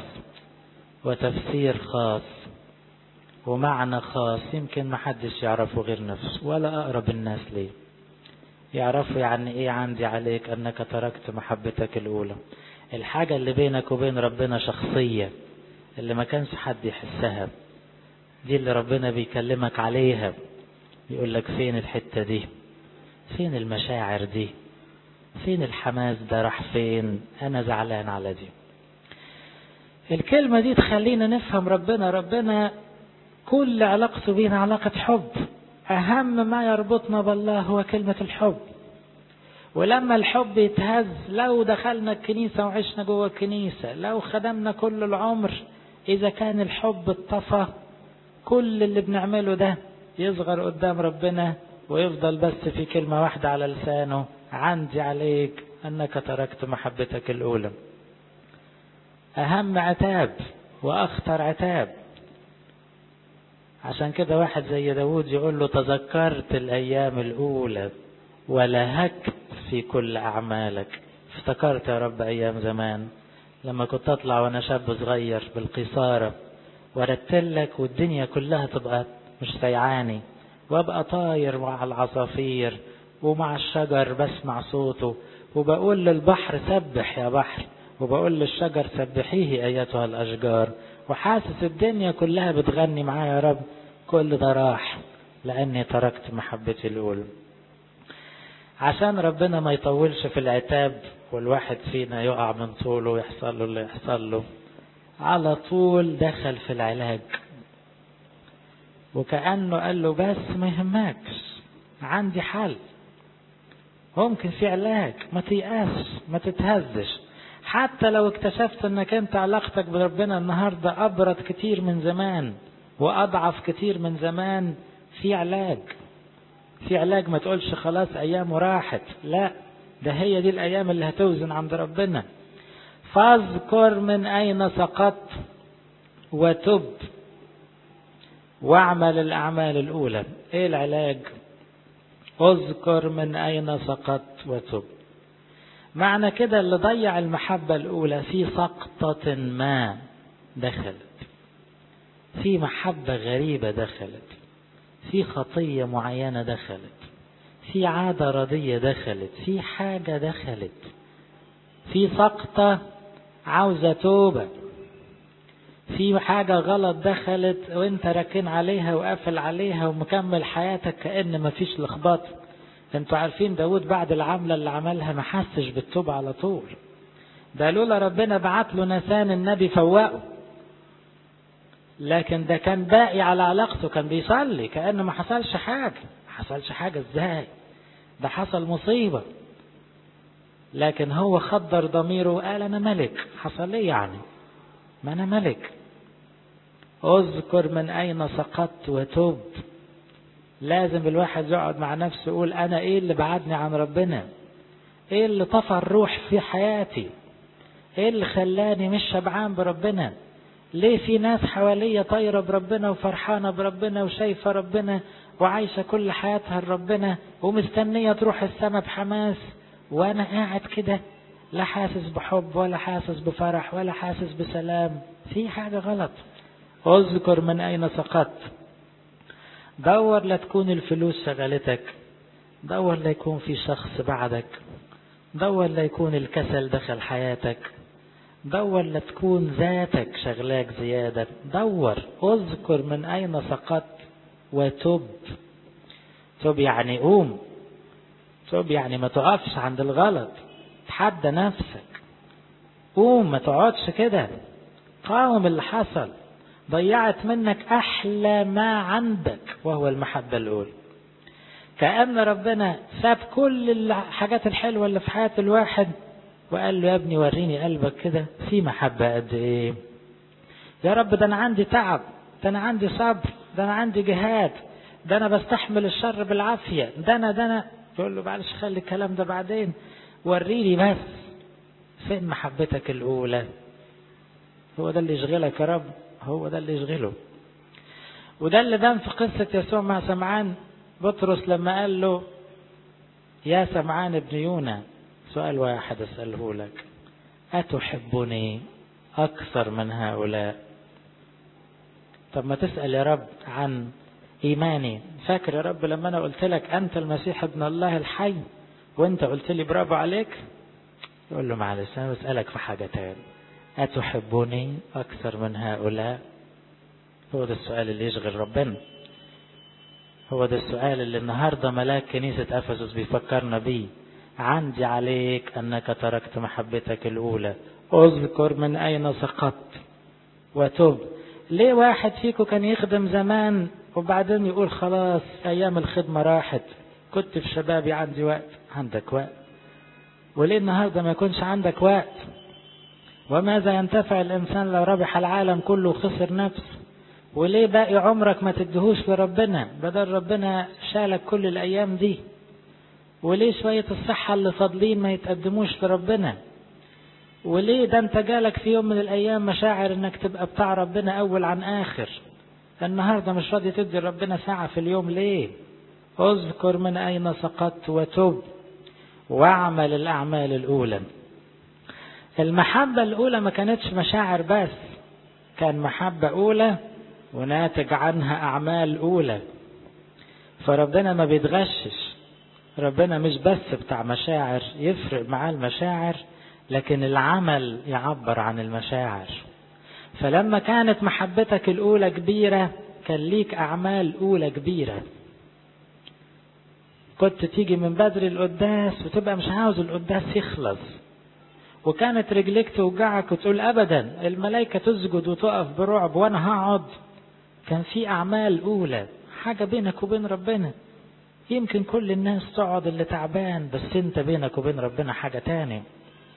وتفسير خاص ومعنى خاص يمكن ما حدش يعرفه غير نفسه ولا أقرب الناس ليه يعرفوا يعني إيه عندي عليك أنك تركت محبتك الأولى الحاجة اللي بينك وبين ربنا شخصية اللي ما كانش حد يحسها دي اللي ربنا بيكلمك عليها يقول لك فين الحتة دي فين المشاعر دي فين الحماس ده راح فين انا زعلان على دي الكلمة دي تخلينا نفهم ربنا ربنا كل علاقته بينا علاقة حب أهم ما يربطنا بالله هو كلمة الحب ولما الحب يتهز لو دخلنا الكنيسة وعشنا جوه الكنيسة لو خدمنا كل العمر إذا كان الحب اتطفى كل اللي بنعمله ده يصغر قدام ربنا ويفضل بس في كلمة واحدة على لسانه عندي عليك أنك تركت محبتك الأولى أهم عتاب وأخطر عتاب عشان كده واحد زي داود يقول له تذكرت الأيام الأولى ولهكت في كل أعمالك افتكرت يا رب أيام زمان لما كنت أطلع وأنا شاب صغير بالقصارة ورتلك والدنيا كلها تبقى مش سيعاني وابقى طاير مع العصافير ومع الشجر بسمع صوته وبقول للبحر سبح يا بحر وبقول للشجر سبحيه ايتها الاشجار وحاسس الدنيا كلها بتغني معايا يا رب كل ده راح لاني تركت محبتي الاولى عشان ربنا ما يطولش في العتاب والواحد فينا يقع من طوله ويحصل له اللي يحصل له على طول دخل في العلاج وكأنه قال له بس ما يهمكش عندي حل ممكن في علاج ما تيأسش ما تتهزش حتى لو اكتشفت انك انت علاقتك بربنا النهاردة ابرد كتير من زمان واضعف كتير من زمان في علاج في علاج ما تقولش خلاص أيامه راحت لا ده هي دي الأيام اللي هتوزن عند ربنا فاذكر من أين سقطت وتب واعمل الأعمال الأولى إيه العلاج اذكر من أين سقطت وتب معنى كده اللي ضيع المحبة الأولى في سقطة ما دخلت في محبة غريبة دخلت في خطية معينة دخلت في عادة ردية دخلت في حاجة دخلت في سقطة عاوزة توبة في حاجة غلط دخلت وانت راكن عليها وقافل عليها ومكمل حياتك كأن مفيش لخبطة انتوا عارفين داود بعد العملة اللي عملها ما حسش بالتوبة على طول ده لولا ربنا بعت له نسان النبي فوقه لكن ده كان باقي على علاقته كان بيصلي كأنه ما حصلش حاجة ما حصلش حاجة ازاي ده حصل مصيبة لكن هو خدر ضميره وقال انا ملك حصل ليه يعني ما انا ملك اذكر من اين سقطت وتوب لازم الواحد يقعد مع نفسه يقول انا ايه اللي بعدني عن ربنا ايه اللي طفى الروح في حياتي ايه اللي خلاني مش شبعان بربنا ليه في ناس حواليا طايرة بربنا وفرحانة بربنا وشايفة ربنا وعايشة كل حياتها لربنا ومستنية تروح السما بحماس وانا قاعد كده لا حاسس بحب ولا حاسس بفرح ولا حاسس بسلام في حاجة غلط اذكر من اين سقطت دور لا تكون الفلوس شغلتك دور لا يكون في شخص بعدك دور لا يكون الكسل دخل حياتك دور لا تكون ذاتك شغلاك زيادة دور اذكر من اين سقطت وتب تب يعني قوم تب يعني ما تقفش عند الغلط تحدى نفسك قوم ما تقعدش كده قاوم اللي حصل ضيعت منك احلى ما عندك وهو المحبة الاولى كأن ربنا ساب كل الحاجات الحلوة اللي في حياة الواحد وقال له يا ابني وريني قلبك كده في محبة قد ايه يا رب ده انا عندي تعب ده انا عندي صبر ده انا عندي جهاد ده انا بستحمل الشر بالعافية ده انا ده انا يقول له معلش خلي الكلام ده بعدين وريني بس فين محبتك الاولى هو ده اللي يشغلك يا رب هو ده اللي يشغله وده اللي بان في قصة يسوع مع سمعان بطرس لما قال له يا سمعان ابن يونا سؤال واحد أسأله لك أتحبني أكثر من هؤلاء طب ما تسأل يا رب عن إيماني فاكر يا رب لما أنا قلت لك أنت المسيح ابن الله الحي وأنت قلت لي برافو عليك يقول له معلش أنا بسألك في حاجة تاني أتحبني أكثر من هؤلاء هو ده السؤال اللي يشغل ربنا هو ده السؤال اللي النهاردة ملاك كنيسة أفسس بيفكرنا بيه عندي عليك أنك تركت محبتك الأولى اذكر من أين سقطت وتب ليه واحد فيكم كان يخدم زمان وبعدين يقول خلاص أيام الخدمة راحت كنت في شبابي عندي وقت عندك وقت وليه النهاردة ما يكونش عندك وقت وماذا ينتفع الإنسان لو ربح العالم كله وخسر نفسه وليه باقي عمرك ما تدهوش لربنا بدل ربنا شالك كل الأيام دي وليه شوية الصحة اللي فاضلين ما يتقدموش لربنا وليه ده انت جالك في يوم من الأيام مشاعر انك تبقى بتاع ربنا أول عن آخر النهاردة مش راضي تدي ربنا ساعة في اليوم ليه اذكر من أين سقطت وتب واعمل الأعمال الأولى المحبة الأولى ما كانتش مشاعر بس كان محبة أولى وناتج عنها أعمال أولى فربنا ما بيتغشش ربنا مش بس بتاع مشاعر يفرق معاه المشاعر لكن العمل يعبر عن المشاعر فلما كانت محبتك الأولى كبيرة كان ليك أعمال أولى كبيرة كنت تيجي من بدري القداس وتبقى مش عاوز القداس يخلص وكانت رجليك توجعك وتقول أبدا الملائكة تسجد وتقف برعب وأنا هقعد كان في أعمال أولى حاجة بينك وبين ربنا يمكن كل الناس تقعد اللي تعبان بس انت بينك وبين ربنا حاجة تاني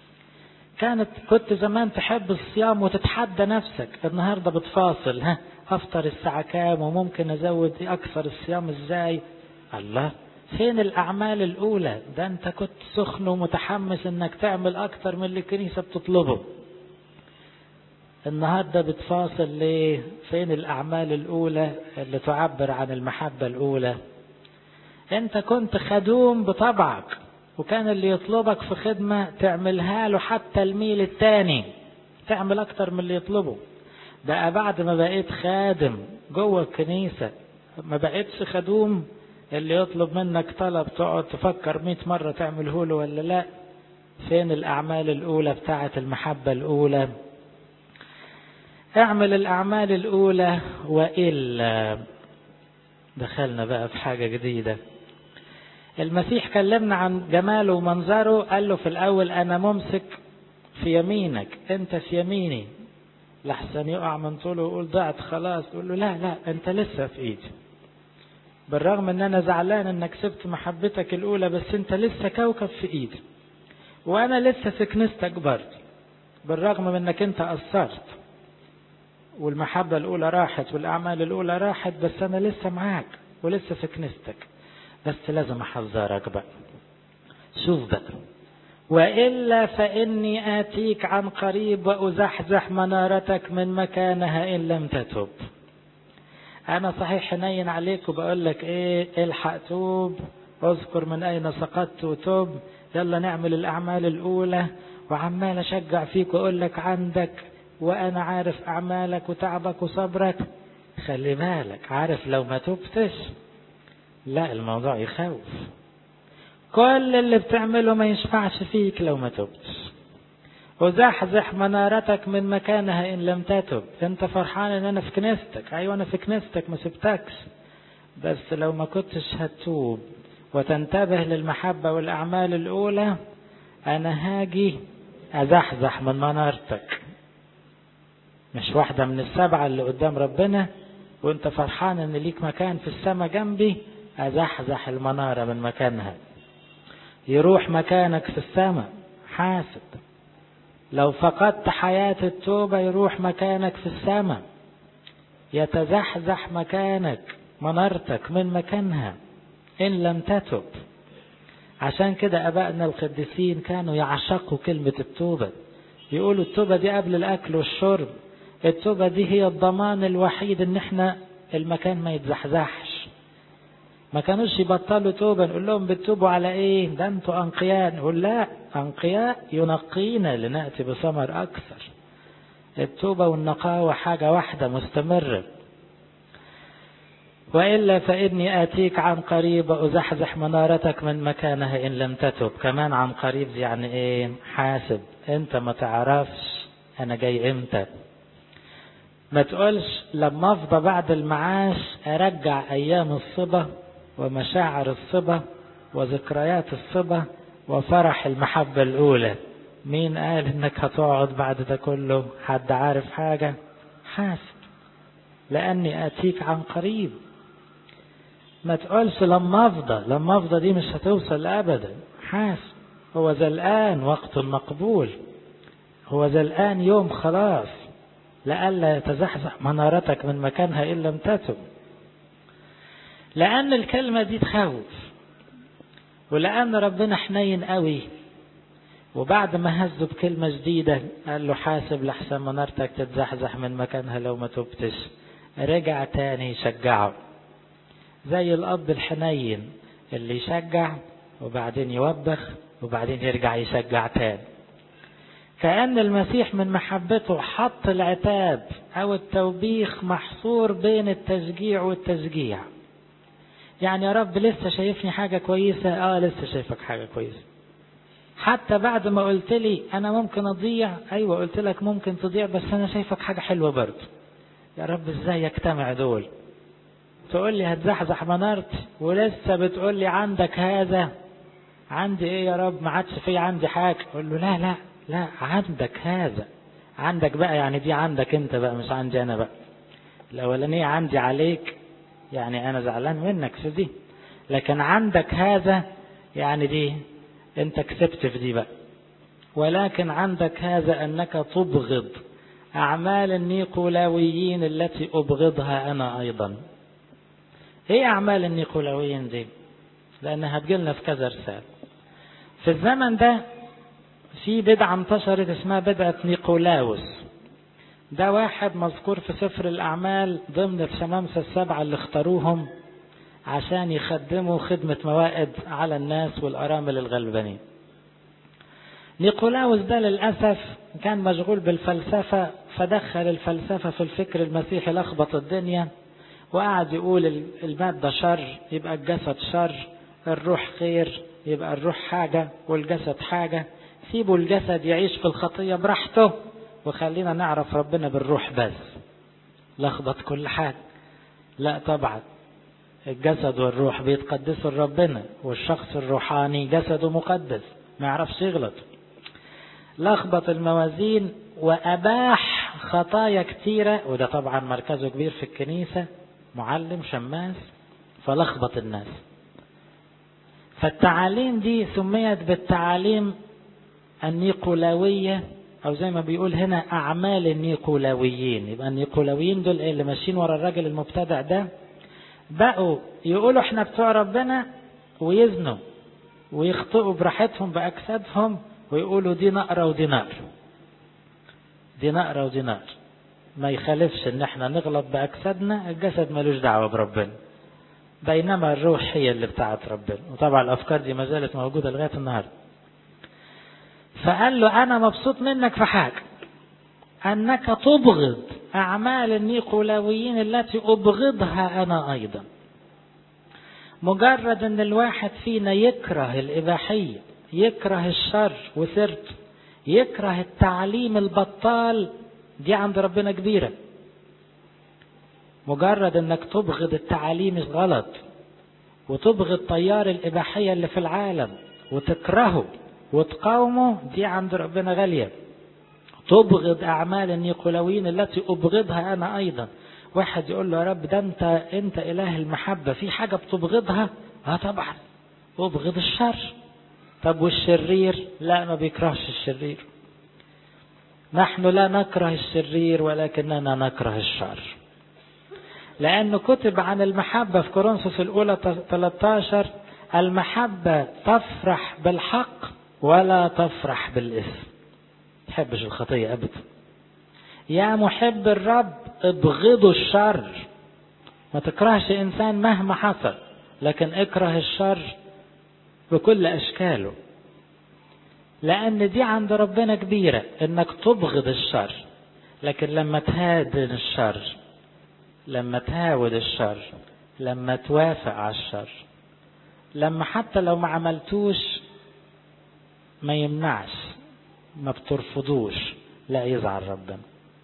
كانت كنت زمان تحب الصيام وتتحدى نفسك النهاردة بتفاصل ها افطر الساعة كام وممكن ازود اكثر الصيام ازاي الله فين الاعمال الاولى ده انت كنت سخن ومتحمس انك تعمل اكتر من اللي الكنيسة بتطلبه النهاردة بتفاصل ليه فين الاعمال الاولى اللي تعبر عن المحبة الاولى انت كنت خدوم بطبعك وكان اللي يطلبك في خدمة تعملها له حتى الميل التاني تعمل اكتر من اللي يطلبه بقى بعد ما بقيت خادم جوه الكنيسة ما بقيتش خدوم اللي يطلب منك طلب تقعد تفكر مئة مرة تعمله له ولا لا فين الأعمال الأولى بتاعة المحبة الأولى اعمل الأعمال الأولى وإلا دخلنا بقى في حاجة جديدة المسيح كلمنا عن جماله ومنظره قال له في الأول أنا ممسك في يمينك أنت في يميني لحسن يقع من طوله ويقول ضعت خلاص يقول له لا لا أنت لسه في إيدي بالرغم ان انا زعلان انك سبت محبتك الاولى بس انت لسه كوكب في ايدي وانا لسه في كنيستك برضه بالرغم من انك انت قصرت والمحبة الاولى راحت والاعمال الاولى راحت بس انا لسه معاك ولسه في كنيستك بس لازم احذرك بقى شوف بقى وإلا فإني آتيك عن قريب وأزحزح منارتك من مكانها إن لم تتب أنا صحيح حنين عليك وبقول لك إيه الحق توب اذكر من أين سقطت وتوب يلا نعمل الأعمال الأولى وعمال أشجع فيك وأقول لك عندك وأنا عارف أعمالك وتعبك وصبرك خلي بالك عارف لو ما تبتش لا الموضوع يخوف كل اللي بتعمله ما ينفعش فيك لو ما تبتش وزحزح منارتك من مكانها إن لم تتب أنت فرحان إن أنا في كنيستك أيوة أنا في كنيستك ما سبتكش بس لو ما كنتش هتوب وتنتبه للمحبة والأعمال الأولى أنا هاجي أزحزح من منارتك مش واحدة من السبعة اللي قدام ربنا وانت فرحان ان ليك مكان في السماء جنبي أزحزح المنارة من مكانها يروح مكانك في السماء حاسب لو فقدت حياة التوبة يروح مكانك في السماء يتزحزح مكانك منارتك من مكانها إن لم تتب عشان كده أبائنا القديسين كانوا يعشقوا كلمة التوبة يقولوا التوبة دي قبل الأكل والشرب التوبة دي هي الضمان الوحيد إن إحنا المكان ما يتزحزحش ما كانوش يبطلوا توبة نقول لهم بتتوبوا على ايه ده انتوا انقياء نقول لا انقياء ينقينا لنأتي بثمر اكثر التوبة والنقاوة حاجة واحدة مستمرة وإلا فإني آتيك عن قريب أزحزح منارتك من مكانها إن لم تتب كمان عن قريب يعني إيه حاسب أنت ما تعرفش أنا جاي إمتى ما تقولش لما أفضى بعد المعاش أرجع أيام الصبا ومشاعر الصبا وذكريات الصبا وفرح المحبة الأولى مين قال إنك هتقعد بعد ده كله حد عارف حاجة حاسب لأني آتيك عن قريب ما تقولش لما أفضى لما أفضى دي مش هتوصل أبدا حاسب هو ذا الآن وقت مقبول هو ذا الآن يوم خلاص لئلا يتزحزح منارتك من مكانها إن لم تتب لأن الكلمة دي تخوف ولأن ربنا حنين قوي وبعد ما هزه بكلمة جديدة قال له حاسب لحسن منارتك تتزحزح من مكانها لو ما تبتش رجع تاني يشجعه زي الأب الحنين اللي يشجع وبعدين يوبخ وبعدين يرجع يشجع تاني كأن المسيح من محبته حط العتاب أو التوبيخ محصور بين التشجيع والتشجيع يعني يا رب لسه شايفني حاجة كويسة اه لسه شايفك حاجة كويسة حتى بعد ما قلت لي انا ممكن اضيع ايوه قلت لك ممكن تضيع بس انا شايفك حاجة حلوة برضه يا رب ازاي يجتمع دول تقول لي هتزحزح منارتي ولسه بتقول لي عندك هذا عندي ايه يا رب ما عادش في عندي حاجة اقول له لا لا لا عندك هذا عندك بقى يعني دي عندك انت بقى مش عندي انا بقى الاولانية عندي عليك يعني انا زعلان منك في دي لكن عندك هذا يعني دي انت كسبت في دي بقى ولكن عندك هذا انك تبغض أعمال النيقولاويين التي أبغضها أنا أيضا إيه أعمال النيقولاويين دي لأنها هتجيلنا في كذا رسالة في الزمن ده في بدعة انتشرت اسمها بدعة نيقولاوس ده واحد مذكور في سفر الأعمال ضمن الشمامسة السبعة اللي اختاروهم عشان يخدموا خدمة موائد على الناس والأرامل الغلبانين نيقولاوس ده للأسف كان مشغول بالفلسفة فدخل الفلسفة في الفكر المسيحي لخبط الدنيا وقعد يقول المادة شر يبقى الجسد شر الروح خير يبقى الروح حاجة والجسد حاجة سيبوا الجسد يعيش في الخطية براحته وخلينا نعرف ربنا بالروح بس لخبط كل حاجة لا طبعا الجسد والروح بيتقدسوا لربنا والشخص الروحاني جسده مقدس ما يعرفش يغلط لخبط الموازين وأباح خطايا كتيرة وده طبعا مركزه كبير في الكنيسة معلم شماس فلخبط الناس فالتعاليم دي سميت بالتعاليم النيقولاوية أو زي ما بيقول هنا أعمال النيقولاويين يبقى النيقولاويين دول إيه اللي ماشيين ورا الراجل المبتدع ده بقوا يقولوا احنا بتوع ربنا ويزنوا ويخطئوا براحتهم بأجسادهم ويقولوا دي نقرة ودي نقر دي نقرة ودي نقر ما يخالفش ان احنا نغلط بأجسادنا الجسد ملوش دعوة بربنا بينما الروح هي اللي بتاعت ربنا وطبعا الأفكار دي ما زالت موجودة لغاية النهاردة فقال له أنا مبسوط منك في حاجة أنك تبغض أعمال النيقولاويين التي أبغضها أنا أيضا مجرد أن الواحد فينا يكره الإباحية يكره الشر وسرت يكره التعليم البطال دي عند ربنا كبيرة مجرد أنك تبغض التعاليم الغلط وتبغض طيار الإباحية اللي في العالم وتكرهه وتقاومه دي عند ربنا غالية تبغض أعمال النيقولاويين التي أبغضها أنا أيضا واحد يقول له يا رب ده أنت أنت إله المحبة في حاجة بتبغضها؟ آه طبعا أبغض الشر طب والشرير؟ لا ما بيكرهش الشرير نحن لا نكره الشرير ولكننا نكره الشر لأنه كتب عن المحبة في كورنثوس الأولى 13 المحبة تفرح بالحق ولا تفرح بالإثم تحبش الخطية أبدا يا محب الرب ابغضوا الشر ما تكرهش إنسان مهما حصل لكن اكره الشر بكل أشكاله لأن دي عند ربنا كبيرة إنك تبغض الشر لكن لما تهادن الشر لما تهاود الشر لما توافق على الشر لما حتى لو ما عملتوش ما يمنعش ما بترفضوش لا يزعل ربنا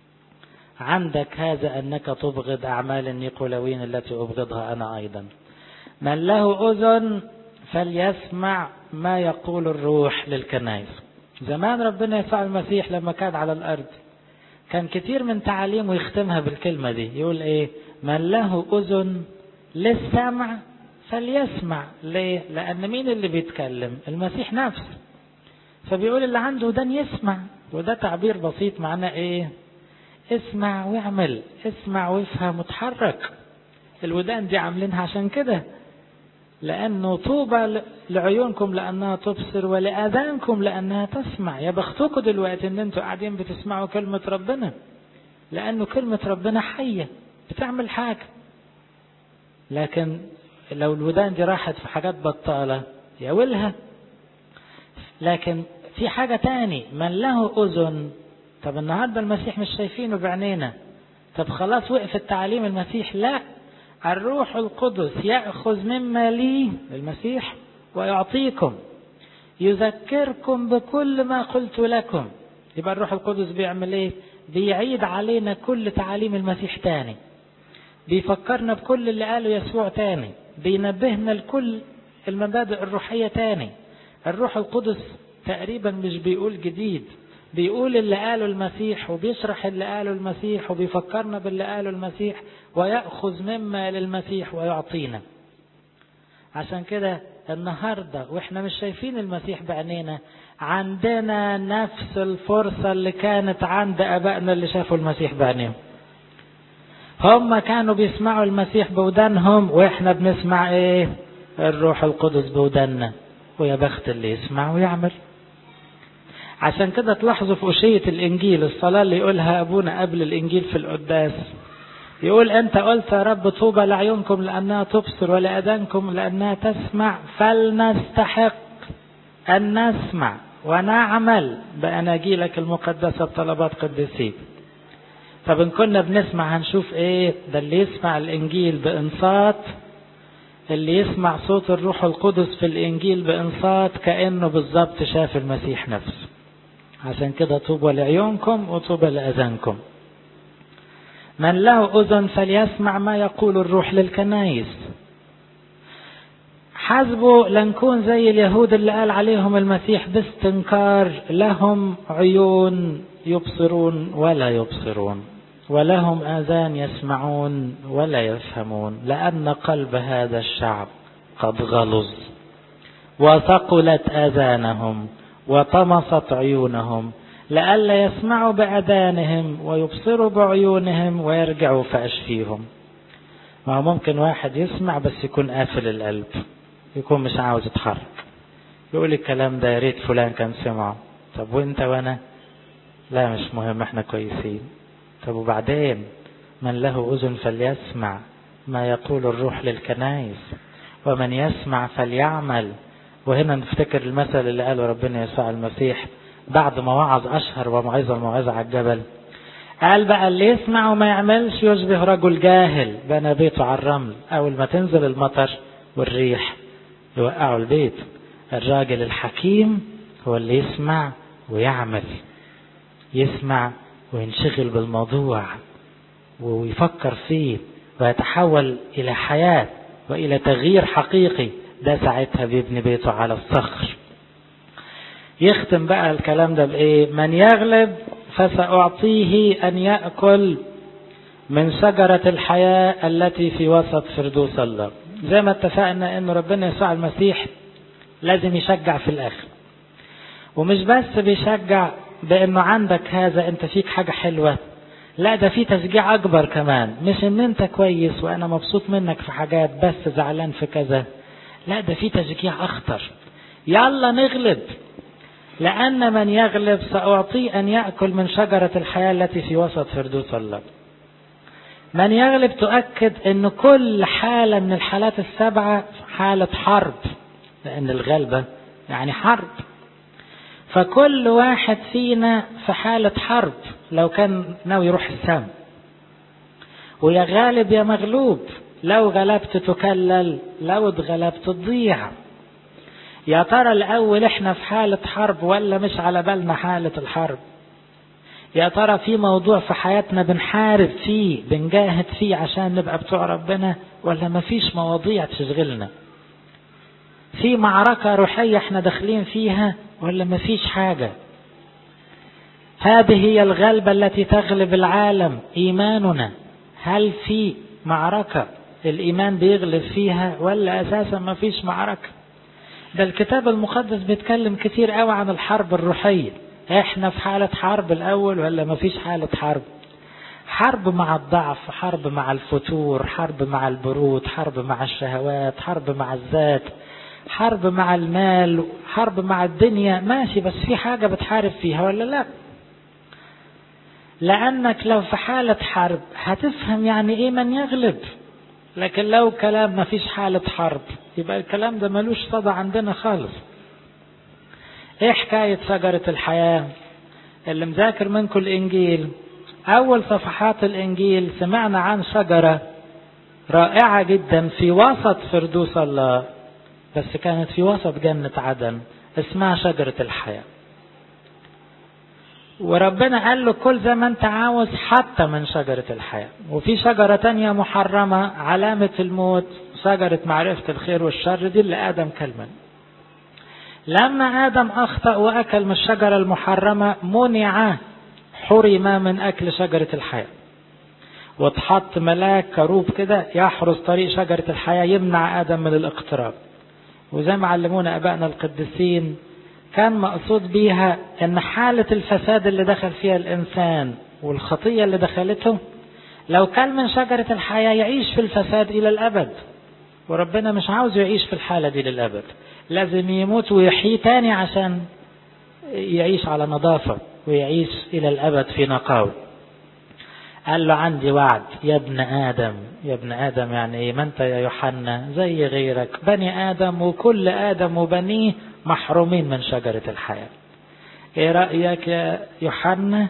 عندك هذا أنك تبغض أعمال النيقولاوين التي أبغضها أنا أيضا من له أذن فليسمع ما يقول الروح للكنائس زمان ربنا يسوع المسيح لما كان على الأرض كان كتير من تعاليمه يختمها بالكلمة دي يقول إيه من له أذن للسمع فليسمع ليه لأن مين اللي بيتكلم المسيح نفسه فبيقول اللي عنده ودان يسمع وده تعبير بسيط معناه ايه اسمع واعمل اسمع وافهم وتحرك الودان دي عاملينها عشان كده لأنه طوبى لعيونكم لأنها تبصر ولآذانكم لأنها تسمع يا بختكم دلوقتي إن أنتوا قاعدين بتسمعوا كلمة ربنا لأنه كلمة ربنا حية بتعمل حاجة لكن لو الودان دي راحت في حاجات بطالة يا ويلها لكن في حاجة تاني من له أذن طب النهاردة المسيح مش شايفينه بعينينا طب خلاص وقف التعليم المسيح لا الروح القدس يأخذ مما لي المسيح ويعطيكم يذكركم بكل ما قلت لكم يبقى الروح القدس بيعمل ايه بيعيد علينا كل تعاليم المسيح تاني بيفكرنا بكل اللي قاله يسوع تاني بينبهنا لكل المبادئ الروحية تاني الروح القدس تقريبا مش بيقول جديد بيقول اللي قاله المسيح وبيشرح اللي قاله المسيح وبيفكرنا باللي قاله المسيح ويأخذ مما للمسيح ويعطينا عشان كده النهاردة واحنا مش شايفين المسيح بعينينا عندنا نفس الفرصة اللي كانت عند أبائنا اللي شافوا المسيح بعينيهم هم كانوا بيسمعوا المسيح بودانهم واحنا بنسمع ايه الروح القدس بوداننا ويا بخت اللي يسمع ويعمل عشان كده تلاحظوا في أشية الإنجيل الصلاة اللي يقولها أبونا قبل الإنجيل في القداس يقول أنت قلت يا رب طوبى لعيونكم لأنها تبصر ولأذانكم لأنها تسمع فلنستحق أن نسمع ونعمل بأناجيلك المقدسة بطلبات قديسين طب إن كنا بنسمع هنشوف إيه ده اللي يسمع الإنجيل بإنصات اللي يسمع صوت الروح القدس في الإنجيل بإنصات كأنه بالظبط شاف المسيح نفسه عشان كده طوبى لعيونكم وطوبى لأذانكم من له أذن فليسمع ما يقول الروح للكنايس حسبه لنكون زي اليهود اللي قال عليهم المسيح باستنكار لهم عيون يبصرون ولا يبصرون ولهم آذان يسمعون ولا يفهمون لأن قلب هذا الشعب قد غلظ وثقلت آذانهم وطمست عيونهم لئلا يسمعوا بأذانهم ويبصروا بعيونهم ويرجعوا فأشفيهم ما ممكن واحد يسمع بس يكون قافل القلب يكون مش عاوز يتحرك يقول الكلام ده يا ريت فلان كان سمعه طب وانت وانا لا مش مهم احنا كويسين طب وبعدين من له اذن فليسمع ما يقول الروح للكنائس ومن يسمع فليعمل وهنا نفتكر المثل اللي قاله ربنا يسوع المسيح بعد ما وعظ اشهر وموعظه الموعظه على الجبل قال بقى اللي يسمع وما يعملش يشبه رجل جاهل بنى بيته على الرمل اول ما تنزل المطر والريح يوقعوا البيت الراجل الحكيم هو اللي يسمع ويعمل يسمع وينشغل بالموضوع ويفكر فيه ويتحول إلى حياة وإلى تغيير حقيقي ده ساعتها بيبني بيته على الصخر يختم بقى الكلام ده بإيه من يغلب فسأعطيه أن يأكل من شجرة الحياة التي في وسط فردوس الله زي ما اتفقنا ان ربنا يسوع المسيح لازم يشجع في الاخر ومش بس بيشجع بانه عندك هذا انت فيك حاجة حلوة لا ده في تشجيع اكبر كمان مش ان انت كويس وانا مبسوط منك في حاجات بس زعلان في كذا لا ده في تشجيع اخطر يلا نغلب لأن من يغلب سأعطيه أن يأكل من شجرة الحياة التي في وسط فردوس الله من يغلب تؤكد أن كل حالة من الحالات السبعة حالة حرب لأن الغلبة يعني حرب فكل واحد فينا في حالة حرب لو كان ناوي يروح السم ويا غالب يا مغلوب لو غلبت تكلل لو اتغلبت تضيع يا ترى الأول احنا في حالة حرب ولا مش على بالنا حالة الحرب يا ترى في موضوع في حياتنا بنحارب فيه بنجاهد فيه عشان نبقى بتوع ربنا ولا مفيش مواضيع تشغلنا في معركة روحية احنا داخلين فيها ولا مفيش حاجة هذه هي الغلبة التي تغلب العالم إيماننا هل في معركة الإيمان بيغلب فيها ولا أساسا مفيش معركة ده الكتاب المقدس بيتكلم كتير قوي عن الحرب الروحية احنا في حالة حرب الأول ولا مفيش حالة حرب حرب مع الضعف حرب مع الفتور حرب مع البرود حرب مع الشهوات حرب مع الذات حرب مع المال حرب مع الدنيا ماشي بس في حاجة بتحارب فيها ولا لا لأنك لو في حالة حرب هتفهم يعني ايه من يغلب لكن لو كلام ما فيش حالة حرب يبقى الكلام ده ملوش صدى عندنا خالص ايه حكاية شجرة الحياة اللي مذاكر منكم الانجيل اول صفحات الانجيل سمعنا عن شجرة رائعة جدا في وسط فردوس الله بس كانت في وسط جنة عدن اسمها شجرة الحياة وربنا قال له كل زي ما انت عاوز حتى من شجرة الحياة وفي شجرة تانية محرمة علامة الموت شجرة معرفة الخير والشر دي اللي آدم كلمن لما آدم أخطأ وأكل من الشجرة المحرمة منع حرم من أكل شجرة الحياة واتحط ملاك كروب كده يحرس طريق شجرة الحياة يمنع آدم من الاقتراب وزي ما علمونا أبائنا القديسين كان مقصود بيها ان حالة الفساد اللي دخل فيها الانسان والخطية اللي دخلته لو كان من شجرة الحياة يعيش في الفساد الى الابد وربنا مش عاوزه يعيش في الحالة دي للابد لازم يموت ويحيي تاني عشان يعيش على نظافة ويعيش الى الابد في نقاوة قال له عندي وعد يا ابن آدم يا ابن آدم يعني إيه ما أنت يا يوحنا زي غيرك بني آدم وكل آدم وبنيه محرومين من شجرة الحياة إيه رأيك يا يوحنا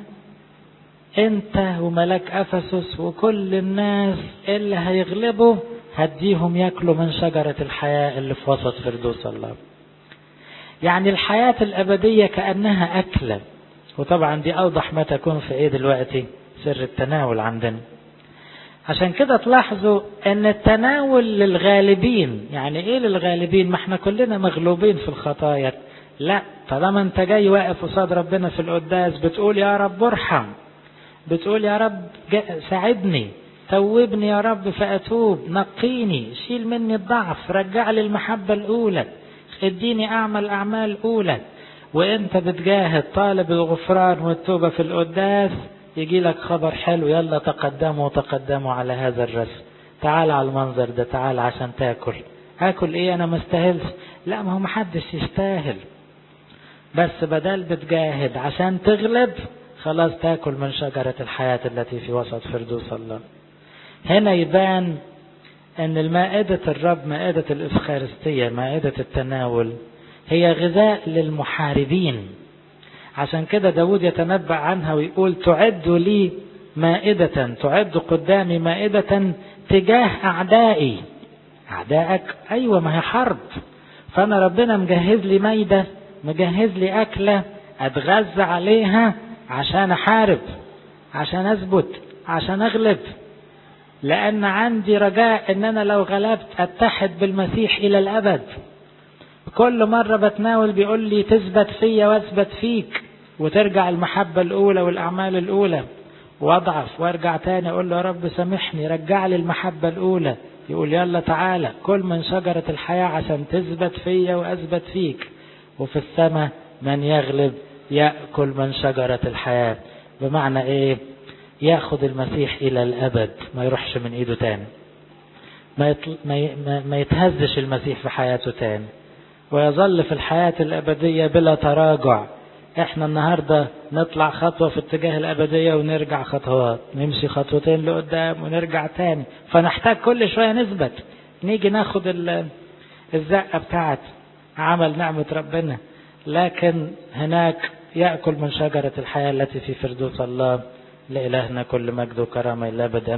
أنت وملك أفسس وكل الناس اللي هيغلبوا هديهم ياكلوا من شجرة الحياة اللي في وسط فردوس الله يعني الحياة الأبدية كأنها أكلة وطبعا دي أوضح ما تكون في إيه دلوقتي سر التناول عندنا عشان كده تلاحظوا ان التناول للغالبين يعني ايه للغالبين ما احنا كلنا مغلوبين في الخطايا لا طالما انت جاي واقف قصاد ربنا في القداس بتقول يا رب ارحم بتقول يا رب ساعدني توبني يا رب فاتوب نقيني شيل مني الضعف رجع لي المحبه الاولى اديني اعمل اعمال اولى وانت بتجاهد طالب الغفران والتوبه في القداس يجي لك خبر حلو يلا تقدموا تقدموا على هذا الرسم تعال على المنظر ده تعال عشان تاكل اكل ايه انا مستاهلش لا ما هو محدش يستاهل بس بدل بتجاهد عشان تغلب خلاص تاكل من شجرة الحياة التي في وسط فردوس الله هنا يبان ان المائدة الرب مائدة الافخارستية مائدة التناول هي غذاء للمحاربين عشان كده داود يتنبأ عنها ويقول تعد لي مائدة تعد قدامي مائدة تجاه أعدائي أعدائك أيوة ما هي حرب فأنا ربنا مجهز لي مايدة مجهز لي أكلة أتغذى عليها عشان أحارب عشان أثبت عشان أغلب لأن عندي رجاء إن أنا لو غلبت أتحد بالمسيح إلى الأبد كل مرة بتناول بيقول لي تثبت فيا واثبت فيك وترجع المحبة الأولى والأعمال الأولى واضعف وارجع تاني اقول له يا رب سامحني رجع لي المحبة الأولى يقول يلا تعالى كل من شجرة الحياة عشان تثبت فيا وأثبت فيك وفي السماء من يغلب يأكل من شجرة الحياة بمعنى ايه ياخد المسيح إلى الأبد ما يروحش من إيده تاني ما, يطل... ما, ي... ما يتهزش المسيح في حياته تاني ويظل في الحياة الأبدية بلا تراجع احنا النهاردة نطلع خطوة في اتجاه الأبدية ونرجع خطوات نمشي خطوتين لقدام ونرجع تاني فنحتاج كل شوية نثبت نيجي ناخد الزقة بتاعت عمل نعمة ربنا لكن هناك يأكل من شجرة الحياة التي في فردوس الله لإلهنا كل مجد وكرامة إلا أبدا